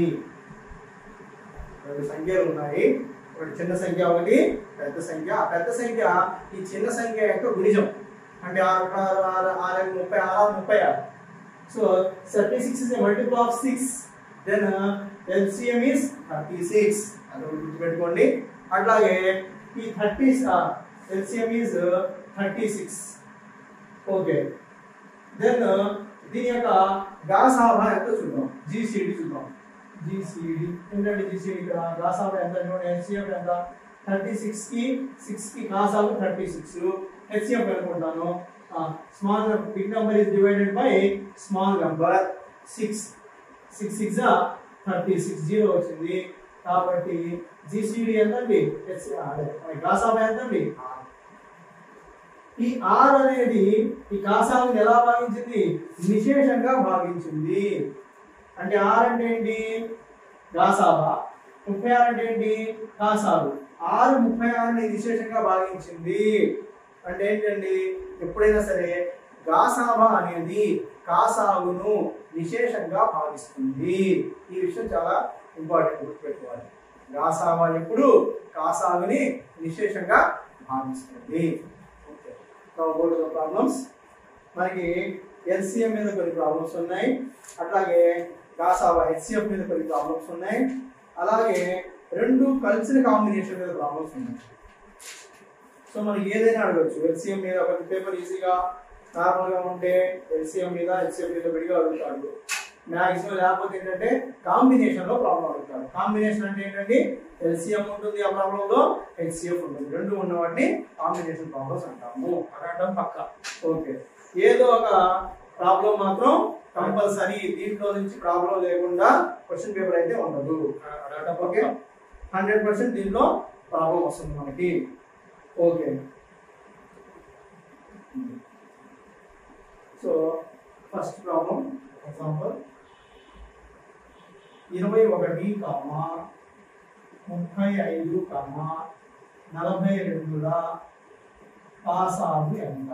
రెండు సంఖ్యలు ఉన్నాయి ఒకటి చిన్న సంఖ్య ఒకటి పెద్ద సంఖ్య ఆ పెద్ద సంఖ్య ఈ చిన్న సంఖ్య యొక్క గుణిజం అంటే ఆరు ఆరు ఆరు ఆరు ఐదు ముప్పై ఆరు ముప్పై ఆరు so thirty six is multiple of six then LCM is thirty six అది ఒకటి గుర్తుపెట్టుకోండి అట్లాగే ఈ thirty LCM is thirty six okay then దీని యొక్క గాసాభా ఎంత చూద్దాం జీసీడి చూద్దాం జీసీడి ఏంటంటే జీసీడి ఇక్కడ గాసాభా ఎంత చూడండి ఎల్సిఎం ఎంత థర్టీ సిక్స్ కి సిక్స్ కి గాసాభా థర్టీ సిక్స్ హెచ్సిఎఫ్ అనుకుంటాను small big number is divided by small number six six six thirty six zero వచ్చింది కాబట్టి జీసీడి ఎంతండి గాసాభా ఎంతండి ఈ ఆర్ అనేది ఈ కాసాలను ఎలా భావించింది నిశేషంగా భావించింది అంటే ఆర్ అంటే ఏంటి గాసాబా ముప్పై ఆరు అంటే ఏంటి కాసాలు ఆరు ముప్పై ఆరుని విశేషంగా భావించింది అంటే ఏంటండి ఎప్పుడైనా సరే గాసాబా అనేది కాసాగును విశేషంగా భావిస్తుంది ఈ విషయం చాలా ఇంపార్టెంట్ గుర్తుపెట్టుకోవాలి గాసావా ఎప్పుడు కాసాగుని నిశేషంగా భావిస్తుంది ప్రాబ్లమ్స్ మనకి ఎల్సిఎం మీద కొన్ని ప్రాబ్లమ్స్ ఉన్నాయి అట్లాగే గాసావా హెచ్సిఎఫ్ మీద కొన్ని ప్రాబ్లమ్స్ ఉన్నాయి అలాగే రెండు కలిసిన కాంబినేషన్ మీద ప్రాబ్లమ్స్ ఉన్నాయి సో మనకి ఏదైనా అడగచ్చు ఎల్సిఎం మీద ఒక పేపర్ ఈజీగా నార్మల్ గా ఉంటే ఎల్సిఎం మీద హెచ్సిఎం మీద విడిగా అడుగుతాడు మ్యాక్సిమం లేకపోతే ఏంటంటే కాంబినేషన్ లో ప్రాబ్లం అడుగుతాడు కాంబినేషన్ అంటే ఏంటంటే ఎల్సిఎం ఉంటుంది ఆ ప్రాబ్లం లో హెచ్సిఎఫ్ ఉంటుంది రెండు ఉన్న వాటిని కాంబినేషన్ ప్రాబ్లమ్స్ అంటాము అనడం పక్క ఓకే ఏదో ఒక ప్రాబ్లం మాత్రం కంపల్సరీ దీంట్లో నుంచి ప్రాబ్లం లేకుండా క్వశ్చన్ పేపర్ అయితే ఉండదు ఓకే హండ్రెడ్ పర్సెంట్ దీంట్లో ప్రాబ్లం వస్తుంది మనకి okay so first problem example ఇరవై ఒకటి కామా ముప్పై ఐదు కామా నలభై రెండుల పాసాగు ఎంత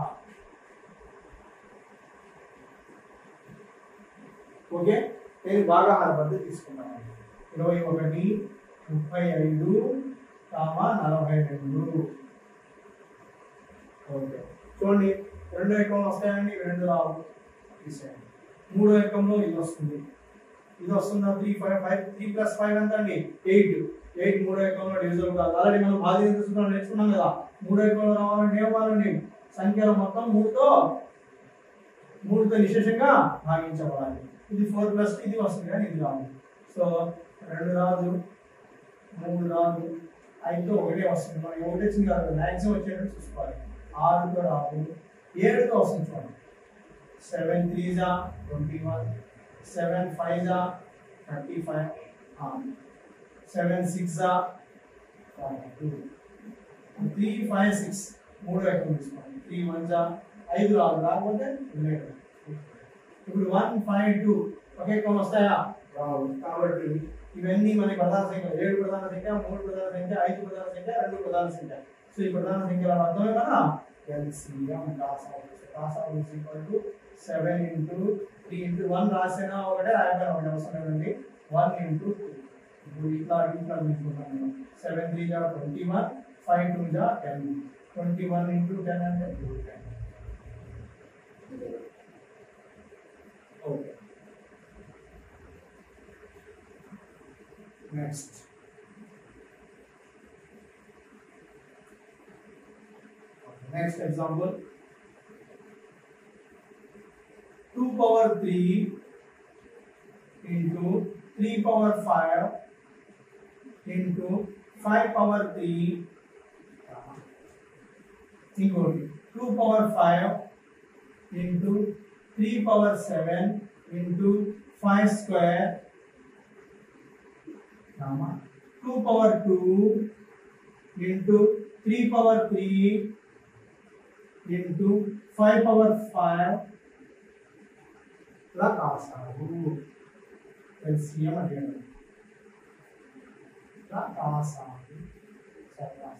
ఓకే నేను బాగా పద్ధతి తీసుకున్నాను ఇరవై ఒకటి ముప్పై ఐదు కామా నలభై రెండు ఓకే చూడండి రెండో ఎకంలో వస్తాయండి ఇవి రెండు రావు తీసేయండి మూడో ఎకంలో ఇది వస్తుంది ఇది వస్తుందా three five five three plus five ఎంత అండి ఎయిట్ ఎయిట్ మూడో ఎకంలో డివిజన్ కాదు ఆల్రెడీ మనం బాధ్యత తీసుకున్నాం నేర్చుకున్నాం కదా మూడో ఎకంలో రావాలంటే ఏం వాలండి సంఖ్యలో మొత్తం మూడుతో మూడుతో నిశేషంగా భాగించబడాలి ఇది ఫోర్ ప్లస్ ఇది వస్తుంది కానీ ఇది రాదు సో రెండు రాదు మూడు రాదు ఐదుతో ఒకటే వస్తుంది మనకి ఒకటి వచ్చింది కాదు మ్యాక్సిమం వచ్చేటట్టు చూసుకోవాలి ఆరుతో రాదు ఏడుతో వస్తుంది చూడండి సెవెన్ త్రీ జా ట్వంటీ వన్ సెవెన్ ఫైవ్ జా థర్టీ ఫైవ్ సెవెన్ సిక్స్ జా టూ త్రీ ఫైవ్ సిక్స్ మూడు ఎక్కడ తీసుకోండి త్రీ వన్ జా ఐదు రాదు రాకపోతే లేదు ఇప్పుడు వన్ ఫైవ్ టూ ఒకే కోణం వస్తాయా రావు కాబట్టి ఇవన్నీ మనకి ప్రధాన సంఖ్య ఏడు ప్రధాన సంఖ్య మూడు ప్రధాన సంఖ్య ఐదు ప్రధాన సంఖ్య రెండు ప్రధాన సంఖ్య సో ఈ ప్రధాన సంఖ్యల అర్థమే కదా ఎల్సిఎం కాసా is equal to seven into three into one రాసినా ఒకటే రాయకపోయినా ఒకటి అవసరం లేదండి వన్ ఇంటూ టూ ఇప్పుడు ఇట్లా ఇట్లా తీసుకుంటాం నేను సెవెన్ త్రీ జా ట్వంటీ వన్ ఫైవ్ టూ జా ten twenty one into ten అంటే two ten okay next next example two power three into three power five into five power three ఇంకోటి two power five into three power seven into five square two power two into three power three into five power five ఇలా కాసారు LCM అడిగాడు ఇలా కాసారు సరే, కాసారు.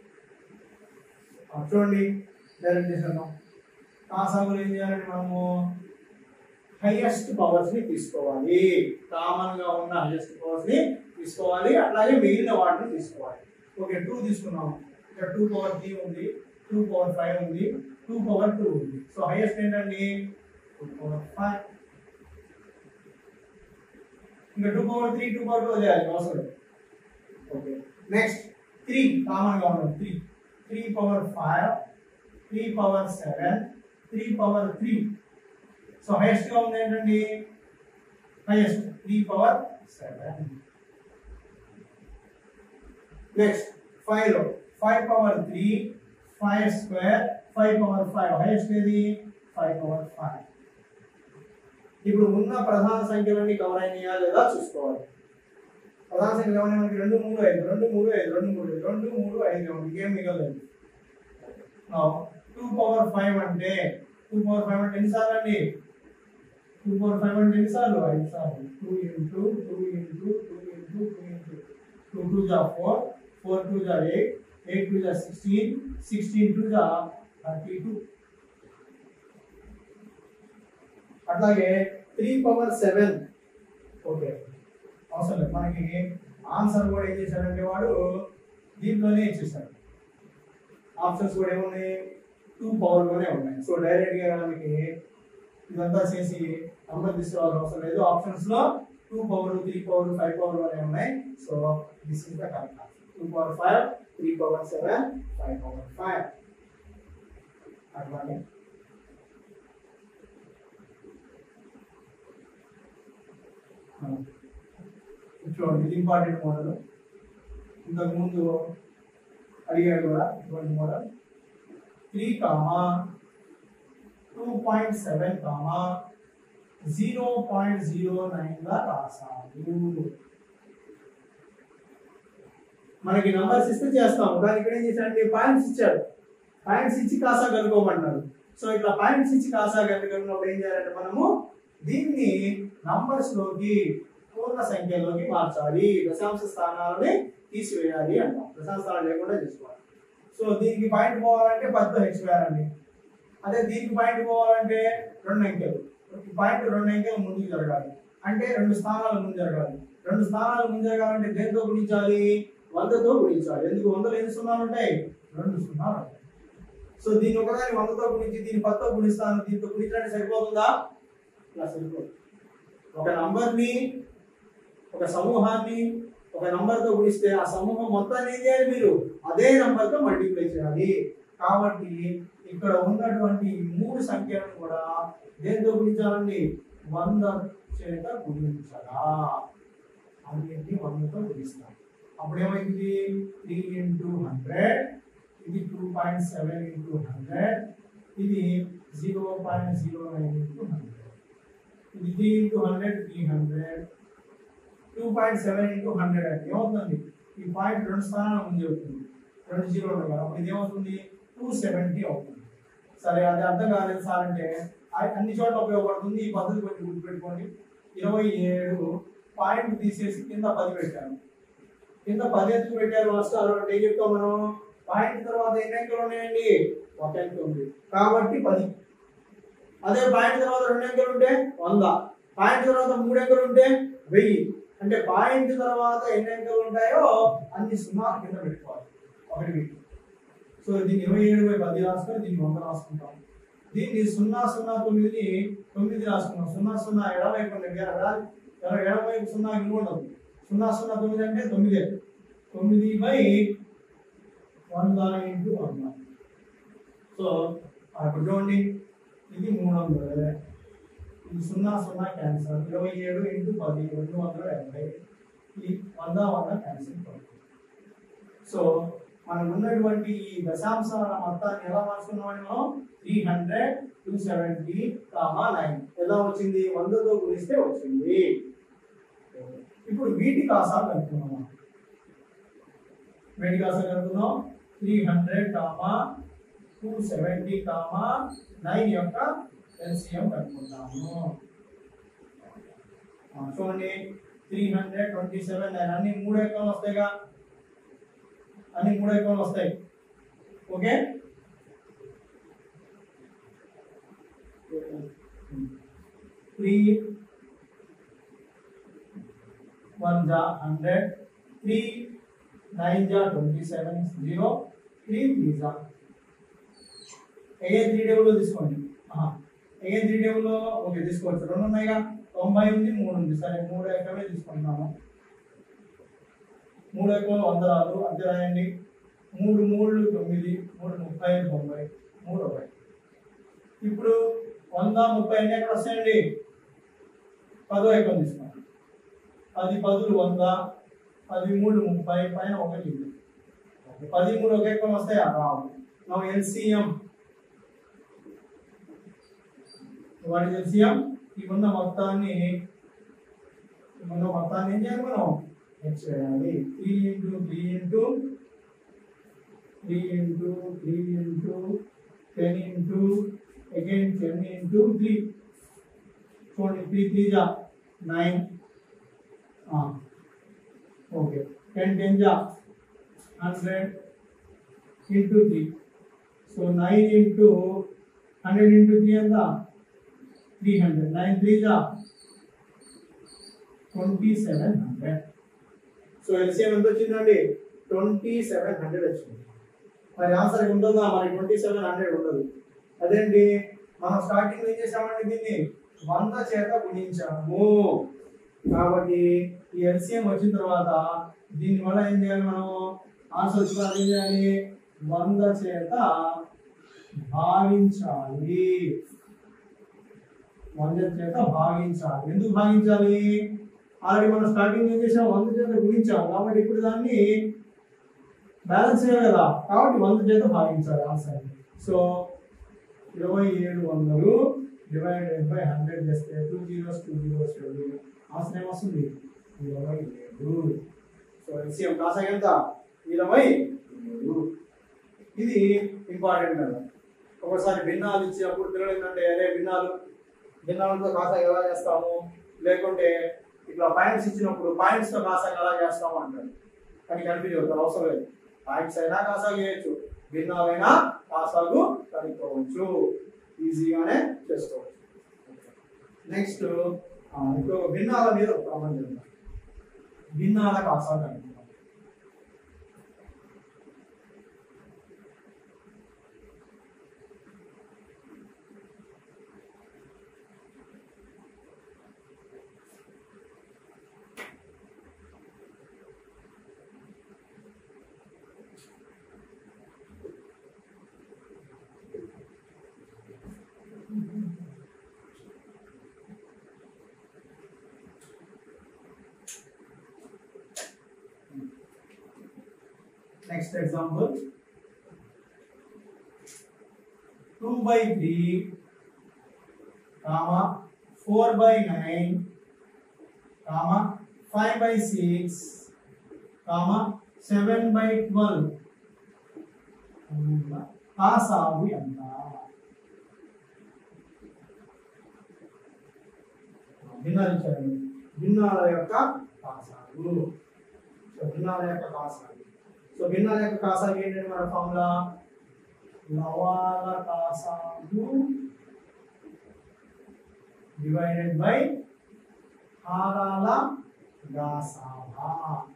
ఆ, చూడండి direct చేసాను కాసాగులు ఏం చేయాలంటే మనము హైయెస్ట్ పవర్స్ ని తీసుకోవాలి కామన్ గా ఉన్న హైయెస్ట్ పవర్స్ ని తీసుకోవాలి అట్లాగే మిగిలిన వాటిని తీసుకోవాలి ఓకే టూ తీసుకున్నాము ఇక్కడ టూ పవర్ త్రీ ఉంది టూ పవర్ ఫైవ్ ఉంది టూ పవర్ టూ ఉంది సో హైయెస్ట్ ఏంటండి టూ పవర్ ఫైవ్ ఇంకా two power three two power two వదిలేయాలి అవసరం లేదు. ఓకే నెక్స్ట్ త్రీ కామన్ గా ఉన్నది three three power five three power seven three power three so highest గా ఉంది ఏంటండి highest three power seven next five లో five power three five square five power five highest ఏది five power five ఇప్పుడు ఉన్న ప్రధాన సంఖ్యలన్నీ కవర్ అయినాయా లేదా చూసుకోవాలి ప్రధాన సంఖ్యలు ఏమన్నా మనకి రెండు మూడు ఐదు రెండు మూడు ఐదు రెండు మూడు ఐదు రెండు మూడు ఐదు ఉంది ఏం మిగలేదు టూ పవర్ ఫైవ్ అంటే టూ పవర్ ఫైవ్ అంటే ఎన్నిసార్లు అండి టూ పవర్ ఫైవ్ అంటే ఎన్నిసార్లు ఐదు సార్లు two into two into two into two into two two జా ఫోర్ ఫోర్ టూ జా ఎయిట్ ఎయిట్ టూ జా సిక్స్టీన్ సిక్స్టీన్ టూ జా థర్టీ టూ అట్లాగే త్రీ పవర్ సెవెన్ ఓకే అవసరం లేదు మనకి ఆన్సర్ కూడా ఏం చేశాడంటే వాడు దీంట్లోనే ఇచ్చేసాడు ఆప్షన్స్ కూడా ఏమున్నాయి టూ పవర్ లోనే ఉన్నాయి సో డైరెక్ట్ గా మనకి ఇదంతా చేసి నంబర్ తీసుకోవాల్సిన అవసరం లేదు ఆప్షన్స్ లో two power three power five power లోనే ఉన్నాయి so this is the correct two power five three power seven five power five అట్లానే చూడండి ఇది ఇంపార్టెంట్ మోడల్ ఇంతకు ముందు అడిగాడు కూడా ఇటువంటి model three comma two point seven comma zero point zero nine గా రాసాడు మనకి నంబర్స్ ఇస్తే చేస్తాము కానీ ఇక్కడ ఏం చేశాడంటే పాయింట్స్ ఇచ్చాడు పాయింట్స్ ఇచ్చి కాసా కనుక్కోమంటున్నాడు సో ఇట్లా పాయింట్స్ ఇచ్చి కాసా కనుక్కున్నప్పుడు ఏం చేయాలంటే మనము దీన్ని నంబర్స్ లోకి పూర్ణ సంఖ్యలోకి మార్చాలి దశాంశ స్థానాలని తీసివేయాలి అంటాం దశాంశ స్థానాలు లేకుండా చేసుకోవాలి సో దీనికి పాయింట్ పోవాలంటే పద్దు హెచ్ వేయాలండి అదే దీనికి పాయింట్ పోవాలంటే రెండు అంకెలు పాయింట్ రెండు అంకెలు ముందుకు జరగాలి అంటే రెండు స్థానాలు ముందు జరగాలి రెండు స్థానాలు ముందు జరగాలంటే దేంతో గుణించాలి వందతో గుణించాలి ఎందుకు వందలు ఎన్ని సున్నాలు ఉంటాయి రెండు సున్నాలు ఉంటాయి సో దీన్ని ఒకదాని వందతో గుణించి దీన్ని పత్తో గుణిస్తాను దీంతో గుణించడానికి సరిపోతుందా ఇలా సరిపోదు ఒక నంబర్ని ఒక సమూహాన్ని ఒక నంబర్తో గుణిస్తే ఆ సమూహం మొత్తాన్ని ఏం చేయాలి మీరు అదే నంబర్తో మల్టిప్లై చేయాలి కాబట్టి ఇక్కడ ఉన్నటువంటి ఈ మూడు సంఖ్యలను కూడా దేంతో గుణించాలండి వంద చేత గుణించగా అన్నింటినీ వందతో గుణిస్తాం అప్పుడు ఏమైంది త్రీ ఇంటూ హండ్రెడ్ ఇది two point seven into hundred ఇది zero point zero nine into hundred ఇది three into hundred three hundred two point seven into hundred అంటే ఏమవుతుంది ఈ పాయింట్ రెండు స్థానాల ముందు అవుతుంది రెండు జీరో ఉన్నాయి కదా అప్పుడు ఇది ఏమవుతుంది టూ సెవెంటీ అవుతుంది సరే అది అర్థం కాలేదు సార్ అంటే ఆ- అన్ని చోట్ల ఉపయోగపడుతుంది ఈ పద్ధతి కొంచెం గుర్తుపెట్టుకోండి ఇరవై ఏడు పాయింట్ తీసేసి కింద పది పెట్టాను కింద పది ఎందుకు పెట్టారు మాస్టర్ అంటే ఏం చెప్తాం మనం పాయింట్ తర్వాత ఎన్ని అంకెలు ఉన్నాయండి ఒక అంకె ఉంది కాబట్టి పది అదే పాయింట్ తర్వాత రెండు అంకెలు ఉంటే వంద పాయింట్ తర్వాత మూడు అంకెలు ఉంటే వెయ్యి అంటే పాయింట్ తర్వాత ఎన్ని అంకెలు ఉంటాయో అన్ని సున్నా కింద పెట్టుకోవాలి ఒకటి వెయ్యి సో దీన్ని ఇరవై ఏడు బై పది రాసుకొని దీన్ని వంద రాసుకుంటాం దీన్ని సున్నా సున్నా తొమ్మిదిని తొమ్మిది రాసుకున్నాం సున్నా సున్నా ఎడవైపు ఉండండి ఎడ ఎడవైపు సున్నా విలువ ఉండదు సున్నా సున్నా తొమ్మిది అంటే తొమ్మిదే తొమ్మిది బై వంద ఇంటూ వంద సో అప్పుడు చూడండి ఇది మూడు వందలు ఇది సున్నా సున్నా క్యాన్సర్ ఇరవై ఏడు ఇంటూ పది రెండు వందల డెబ్బై ఈ వంద వంద క్యాన్సర్ పడుతుంది సో మనకు ఉన్నటువంటి ఈ దశాంశాల మొత్తాన్ని ఎలా మార్చుకున్నామని మనం three hundred two seventy comma nine ఎలా వచ్చింది వందతో గుణిస్తే వచ్చింది ఇప్పుడు వీటి కాసా కనుక్కున్నాం మనం. వీటి కాసా కనుక్కున్నాం three hundred comma two seventy comma nine యొక్క ఎల్సిఎం కనుక్కుంటాము ఆ, చూడండి three hundred twenty seven nine అన్ని మూడు ఎకరాలు వస్తాయిగా అన్ని మూడు ఎకరాలు వస్తాయి ఓకే త్రీ వన్ జా హండ్రెడ్ త్రీ నైన్ జా twenty seven zero three three జా ఏ త్రీ టేబుల్ తీసుకోండి ఏ త్రీ టేబుల్ ఓకే తీసుకోవచ్చు రెండు ఉన్నాయిగా తొంభై ఉంది మూడు ఉంది సరే మూడు ఎకరమే తీసుకుంటున్నాము మూడు ఎకరాలు వంద రాదు అంతే రాయండి మూడు మూడు తొమ్మిది మూడు ముప్పై తొంభై మూడు ఒకటి ఇప్పుడు వంద ముప్పై ఎన్ని ఎక్కడ వస్తాయండి పదో ఎకరం తీసుకోండి పది పదులు వంద పది మూడు ముప్పై పైన ఒకటి ఉంది. పది మూడు ఒక ఎకరం వస్తాయా రావు నా ఎల్సిఎం వాటి ఎల్సిఎం ఈ ఉన్న మొత్తాన్ని ఈ ఉన్న మొత్తాన్ని ఏం చేయాలి మనం హెచ్ చేయాలి three into three into three into three into ten into again ten into three చూడండి త్రీ త్రీ జా నైన్ ఓకే టెన్ టెన్ జా hundred into three so nine into hundred into three ఎంత త్రీ హండ్రెడ్ నైన్ త్రీ జా twenty seven hundred so LCM ఎంత వచ్చిందండి twenty seven hundred వచ్చింది మరి answer ఉంటుందా మరి ట్వంటీ సెవెన్ హండ్రెడ్ ఉండదు అదేంటి మనం స్టార్టింగ్ ఏం చేసామండి దీన్ని వంద చేత గుణించాము కాబట్టి ఈ ఎల్సిఎం వచ్చిన తర్వాత దీని వల్ల ఏం చేయాలి మనం ఆన్సర్ వచ్చిన తర్వాత ఏం చేయాలి వంద చేత భాగించాలి వంద చేత భాగించాలి ఎందుకు భాగించాలి ఆల్రెడీ మనం స్టార్టింగ్ ఏం చేసాం వంద చేత గుణించాం కాబట్టి ఇప్పుడు దాన్ని బ్యాలెన్స్ చేయాలి కదా కాబట్టి వంద చేత భాగించాలి ఆన్సర్ సో ఇరవై ఏడు వందలు డివైడెడ్ బై హండ్రెడ్ చేస్తే టూ జీరోస్ టూ జీరోస్ ఏడు ఆన్సర్ ఏమొస్తుంది ఇరవై ఏడు సో ఎల్సిఎం కాసా ఎంత ఇరవై ఏడు ఇది ఇంపార్టెంట్ కదా ఒకసారి భిన్నాలు ఇచ్చినప్పుడు పిల్లలు ఏంటంటే అరే భిన్నాలు భిన్నాలతో కాసా ఎలా చేస్తాము లేకుంటే ఇట్లా పాయింట్స్ ఇచ్చినప్పుడు పాయింట్స్ తో కాసా ఎలా చేస్తాము అంటారు కానీ కన్ఫ్యూజ్ అవుతారు అవసరం లేదు పాయింట్స్ అయినా కాసా చేయొచ్చు భిన్నాలైనా కాసాలు కనుక్కోవచ్చు ఈజీగానే చేసుకోవచ్చు నెక్స్ట్ ఇప్పుడు భిన్నాల మీద ఒక ప్రాబ్లం చేద్దాం భిన్నాల కాసా కనుక్కోవాలి Next example. 2 by 3, comma, 4 by 9, comma, 5 by 6, comma, 7 by 12. కాసాగు ఎంత భిన్నాలు ఇచ్చారండి భిన్నాల యొక్క కాసాగు సో భిన్నాల యొక్క కాసాగు సో భిన్నాల యొక్క కాసాగు ఏంటంటే మన ఫార్ములా లవాల కాసాగు డివైడెడ్ బై హారాల గాసావా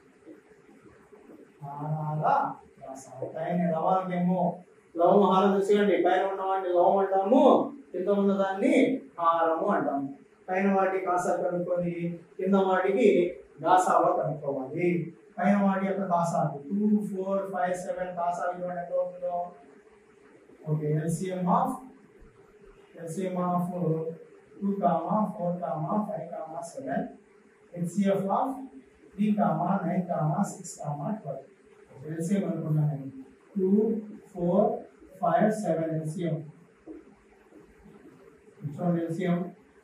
హారాల గాసావా పైన లవాలకేమో లవం హారం చూసుకోండి పైన ఉన్న వాటిని లవం అంటాము కింద ఉన్న దాన్ని హారము అంటాము పైన వాటి కాసాలు కనుక్కొని కింద వాటికి గాసావా కనుక్కోవాలి పైన వాటి యొక్క కాసాలు టూ ఫోర్ ఫైవ్ సెవెన్ కాసాలు ఇవ్వండి ఎంత అవుతుందో okay LCM of LCM of two comma four comma five comma seven HCF of three comma nine comma six comma twelve LCM అనుకున్నాను నేను two four five seven LCM చూడండి LCM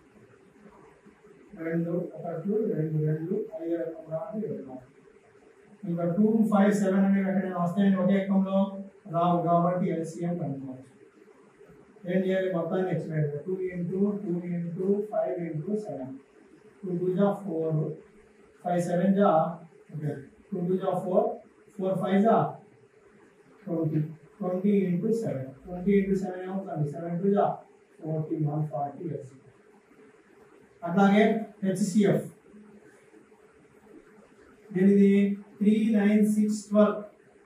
రెండు ఒకటి రెండు రెండు ఐదు రకం రాదు ఏడు రాదు. ఇంకా టూ ఫైవ్ సెవెన్ అనేవి ఎక్కడైనా వస్తాయండి ఒకే ఎక్కంలో రావు కాబట్టి ఎల్సిఎం కనుక్కోవచ్చు ఏం చేయాలి మొత్తాన్ని explain two into two into five into seven two two జా ఫోర్ ఫైవ్ సెవెన్ జా ఓకే టూ టూ జా ఫోర్ ఫోర్ ఫైవ్ జా twenty twenty into seven twenty into seven ఏమవుతుంది సెవెన్ టూ జా ఫోర్టీ వన్ ఫార్టీ ఎస్ అట్లాగే HCF దీనిది three nine six twelve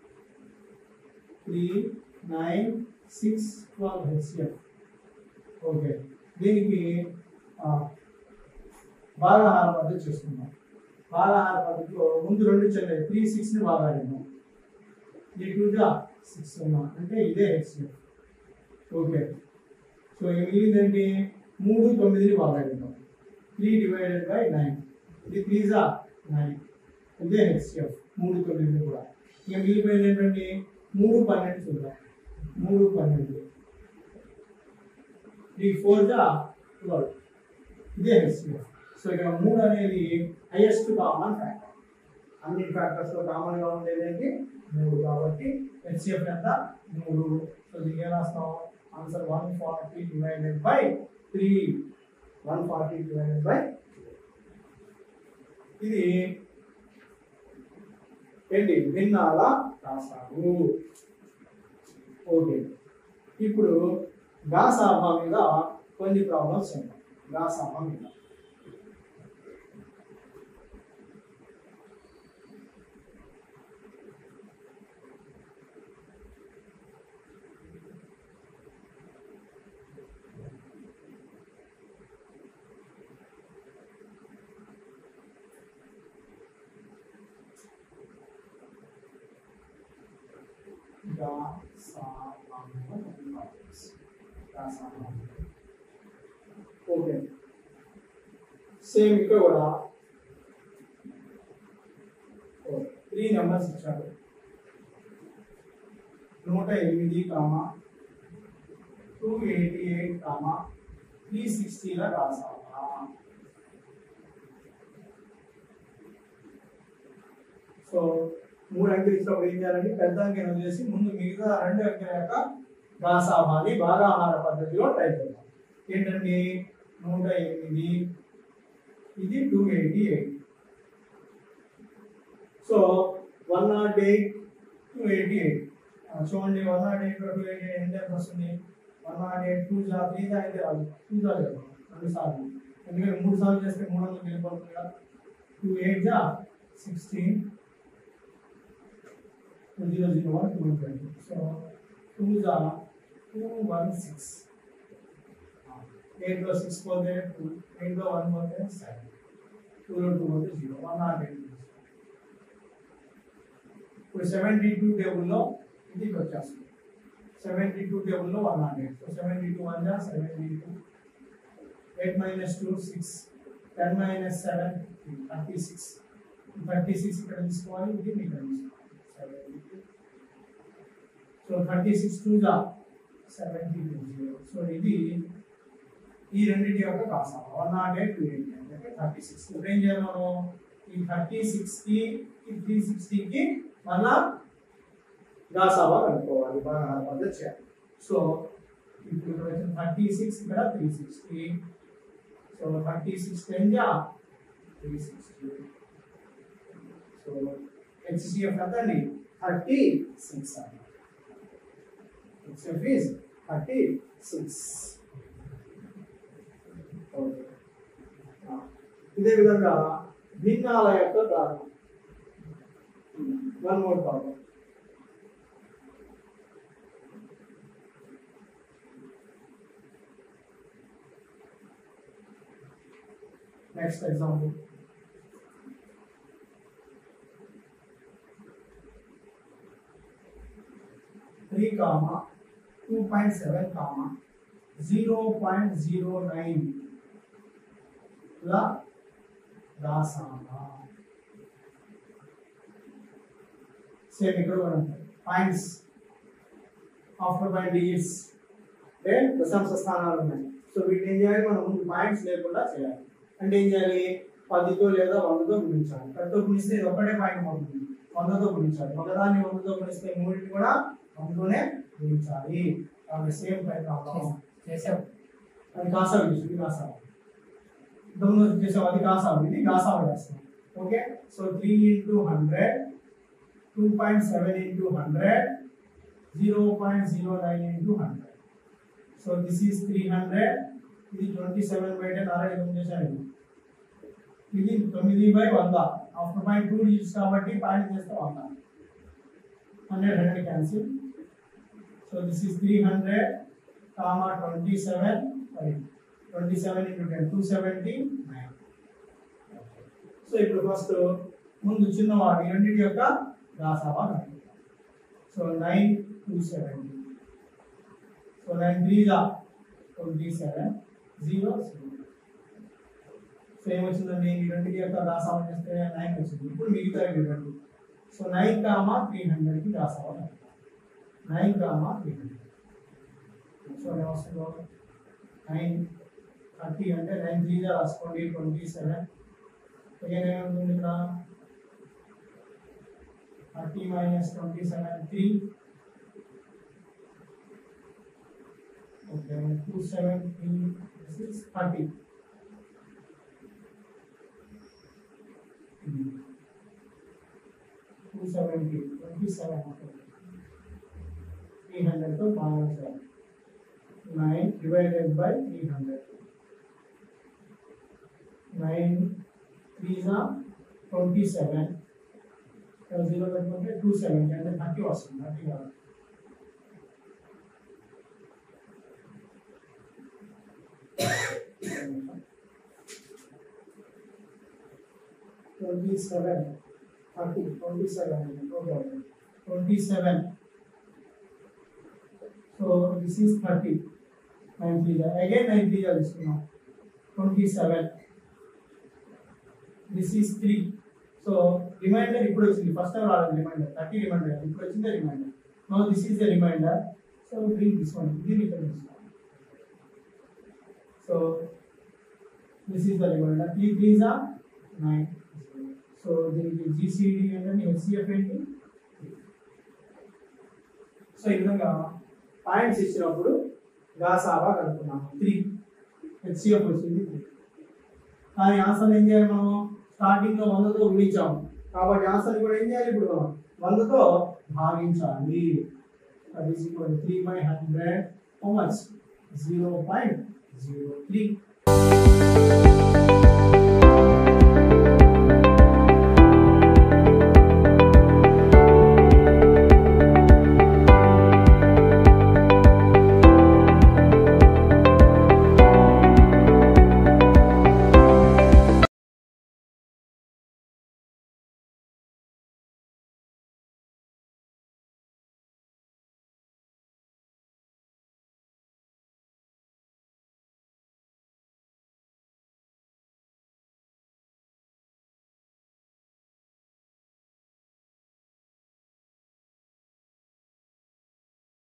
three nine six twelve HCF okay దీనికి ఆ, బాగాహార పద్ధతి చేసుకుందాం బాగాహార పద్ధతిలో ముందు రెండు చెల్లె త్రీ సిక్స్ని బాగా ఆడినాం ఈ టూగా సిక్స్ ఉన్నా అంటే ఇదే హెచ్సిఎఫ్ ఓకే సో ఇక మిగిలిందేంటి మూడు తొమ్మిదిని బాగా ఆడినాం త్రీ డివైడెడ్ బై నైన్ ఇది త్రీజా నైన్ ఇదే హెచ్సిఎఫ్ మూడు తొమ్మిది కూడా ఇక మిగిలిపోయింది ఏంటంటే మూడు పన్నెండు చూద్దాం మూడు పన్నెండు త్రీ ఫోర్ జా ట్వెల్వ్ ఇదే హెచ్సిఎఫ్ సో ఇక్కడ మూడు అనేది హైయెస్ట్ కామన్ ఫ్యాక్టర్ అన్ని ఫ్యాక్టర్స్ లో కామన్ గా ఉండేది ఏంటి మూడు కాబట్టి హెచ్సిఎఫ్ ఎంత మూడు సో దీనికి ఏం రాస్తాం answer one forty divided by three one forty divided by ఇది ఏంటి భిన్నాల రాసాము ఓకే ఇప్పుడు గాసాభా మీద కొన్ని ప్రాబ్లమ్స్ ఉన్నాయి గాసాభా మీద ఓకే సేమ్ ఇక్కడ కూడా త్రీ నెంబర్స్ ఇచ్చాడు నూట ఎనిమిది comma two eighty eight comma three సిక్స్టీలో రాసావా సో మూడు అంకెలు ఇచ్చినప్పుడు ఏం చేయాలంటే పెద్ద అంకెను వదిలేసి ముందు మిగతా రెండు అంకెల యొక్క రాసాభాని బాగా ఆహార పద్ధతిలో టైప్ చేద్దాం ఏంటండి నూట ఎనిమిది ఇది two eighty eight so one not eight two eighty eight చూడండి one not eight two eighty eight ఎంత ఎంత వస్తుంది వన్ నాట్ ఎయిట్ టూ జా త్రీ జా అయితే రాదు టూ జా లేదు రెండు సార్లు ఎందుకంటే మూడు సార్లు చేస్తే మూడు వందలు వెళ్ళిపోతుంది కదా టూ ఎయిట్ జా sixteen two zero zero one two twenty so two జా టూ వన్ సిక్స్ ఎయిట్లో సిక్స్ పోతే టూ ఎయిట్లో వన్ పోతే సెవెన్ టూలో టూ పోతే జీరో వన్ నాట్ ఎయిట్ ఇప్పుడు సెవెంటీ టూ టేబుల్లో ఇది వచ్చేస్తుంది సెవెంటీ టూ టేబుల్లో one not eight so seventy two one జా seventy two eight minus two six ten minus seven thirty six thirty six ఇక్కడ తీసుకోవాలి ఇది ఇక్కడ తీసుకోవాలి సో థర్టీ సిక్స్ టూ జా సెవెంటీ టూ జీరో సో ఇది ఈ రెండింటి యొక్క కాసా one not eight two eight అంటే థర్టీ సిక్స్ ఇప్పుడు ఏం చేయాలి మనం ఈ థర్టీ సిక్స్కి ఈ త్రీ సిక్స్టీకి మళ్ళా గాసావా కనుక్కోవాలి బాగా పద్ధతి చేయాలి సో ఇప్పుడు ఇక్కడ వచ్చిన థర్టీ సిక్స్ ఇక్కడ three sixty so thirty six ten జా త్రీ సిక్స్టీ సో హెచ్సిఎఫ్ ఎంత అండి థర్టీ సిక్స్ అండి HCF is thirty six okay ఇదే విధంగా భిన్నాల యొక్క కారణం one more problem next example three comma two point seven comma zero point zero nine లా రాసామా సేమ్ ఇక్కడ కూడా ఉంటాయి పాయింట్స్ ఆఫ్టర్ బై డిజిట్స్ అంటే దశాంశ స్థానాలు ఉన్నాయి సో వీటిని ఏం చేయాలి మనం ముందు పాయింట్స్ లేకుండా చేయాలి అంటే ఏం చేయాలి పదితో లేదా వందతో గుణించాలి పదితో గుణిస్తే ఇది ఒకటే పాయింట్ అవుతుంది వందతో గుణించాలి ఒకదాన్ని వందతో గుణిస్తే మూడింటి కూడా వందతోనే గుణించాలి కాబట్టి సేమ్ పై ప్రాబ్లం చేసాం అది కాసావు చేసి ఇది కాసావు ఇంతకుముందు చేసావు అది కాసావు ఇది కాసావు చేస్తాం okay so three into hundred two point seven into hundred zero point zero nine into hundred so this is three hundred ఇది twenty seven by ten already ఏం చేశాను ఇది తొమ్మిది బై వంద ఆఫ్టర్ పాయింట్ టూ డిజిట్స్ కాబట్టి point చేస్తే వంద hundred hundred cancel so this is three hundred comma twenty seven sorry twenty seven into ten two seventy nine so ఇప్పుడు first ముందు చిన్నవాడు ఈ రెండింటి యొక్క రాసావా so nine two seventy so nine three దా twenty seven zero zero so ఏమొచ్చిందండి ఈ రెండింటి యొక్క రాసావా చేస్తే నైన్ వచ్చింది ఇప్పుడు మిగతా ఇవి రెండు సో నైన్ కామా త్రీ హండ్రెడ్కి రాసావా nine comma three hundred so ఏమొస్తుందో నైన్ థర్టీ అంటే నైన్ త్రీగా రాసుకోండి ట్వంటీ సెవెన్ again ఏమవుతుంది ఇక్కడ thirty minus twenty seven three okay two seven three six thirty two seventy twenty seven త్రీ హండ్రెడ్తో బాగా చేయాలి nine divided by three hundred nine త్రీజా ట్వంటీ సెవెన్ జీరో పెట్టుకుంటే టూ సెవెంటీ అంటే థర్టీ వస్తుంది థర్టీ కాదు twenty seven thirty twenty seven okay twenty seven this is thirty nine three again nine three తీసుకున్నాం twenty seven this is three so remainder ఇప్పుడు వచ్చింది first time రాలేదు remainder thirty remainder ఇప్పుడు వచ్చింది remainder no this is the remainder so డ్రింక్ తీసుకోండి దీన్ని ఇక్కడ తీసుకోండి so this is the remainder three threes are nine so దీనికి జీసీడీ అంటే హెచ్సిఎఫ్ ఏంటి సో ఈ విధంగా పాయింట్స్ ఇచ్చినప్పుడు గాసాబా కనుక్కున్నాము త్రీ హెచ్సిఎఫ్ వచ్చింది త్రీ కానీ ఆన్సర్ ఏం చేయాలి మనం స్టార్టింగ్ లో వందతో గుణించాము కాబట్టి ఆన్సర్ కూడా ఏం చేయాలి ఇప్పుడు మనం వందతో భాగించాలి అది three by hundred how much zero point zero three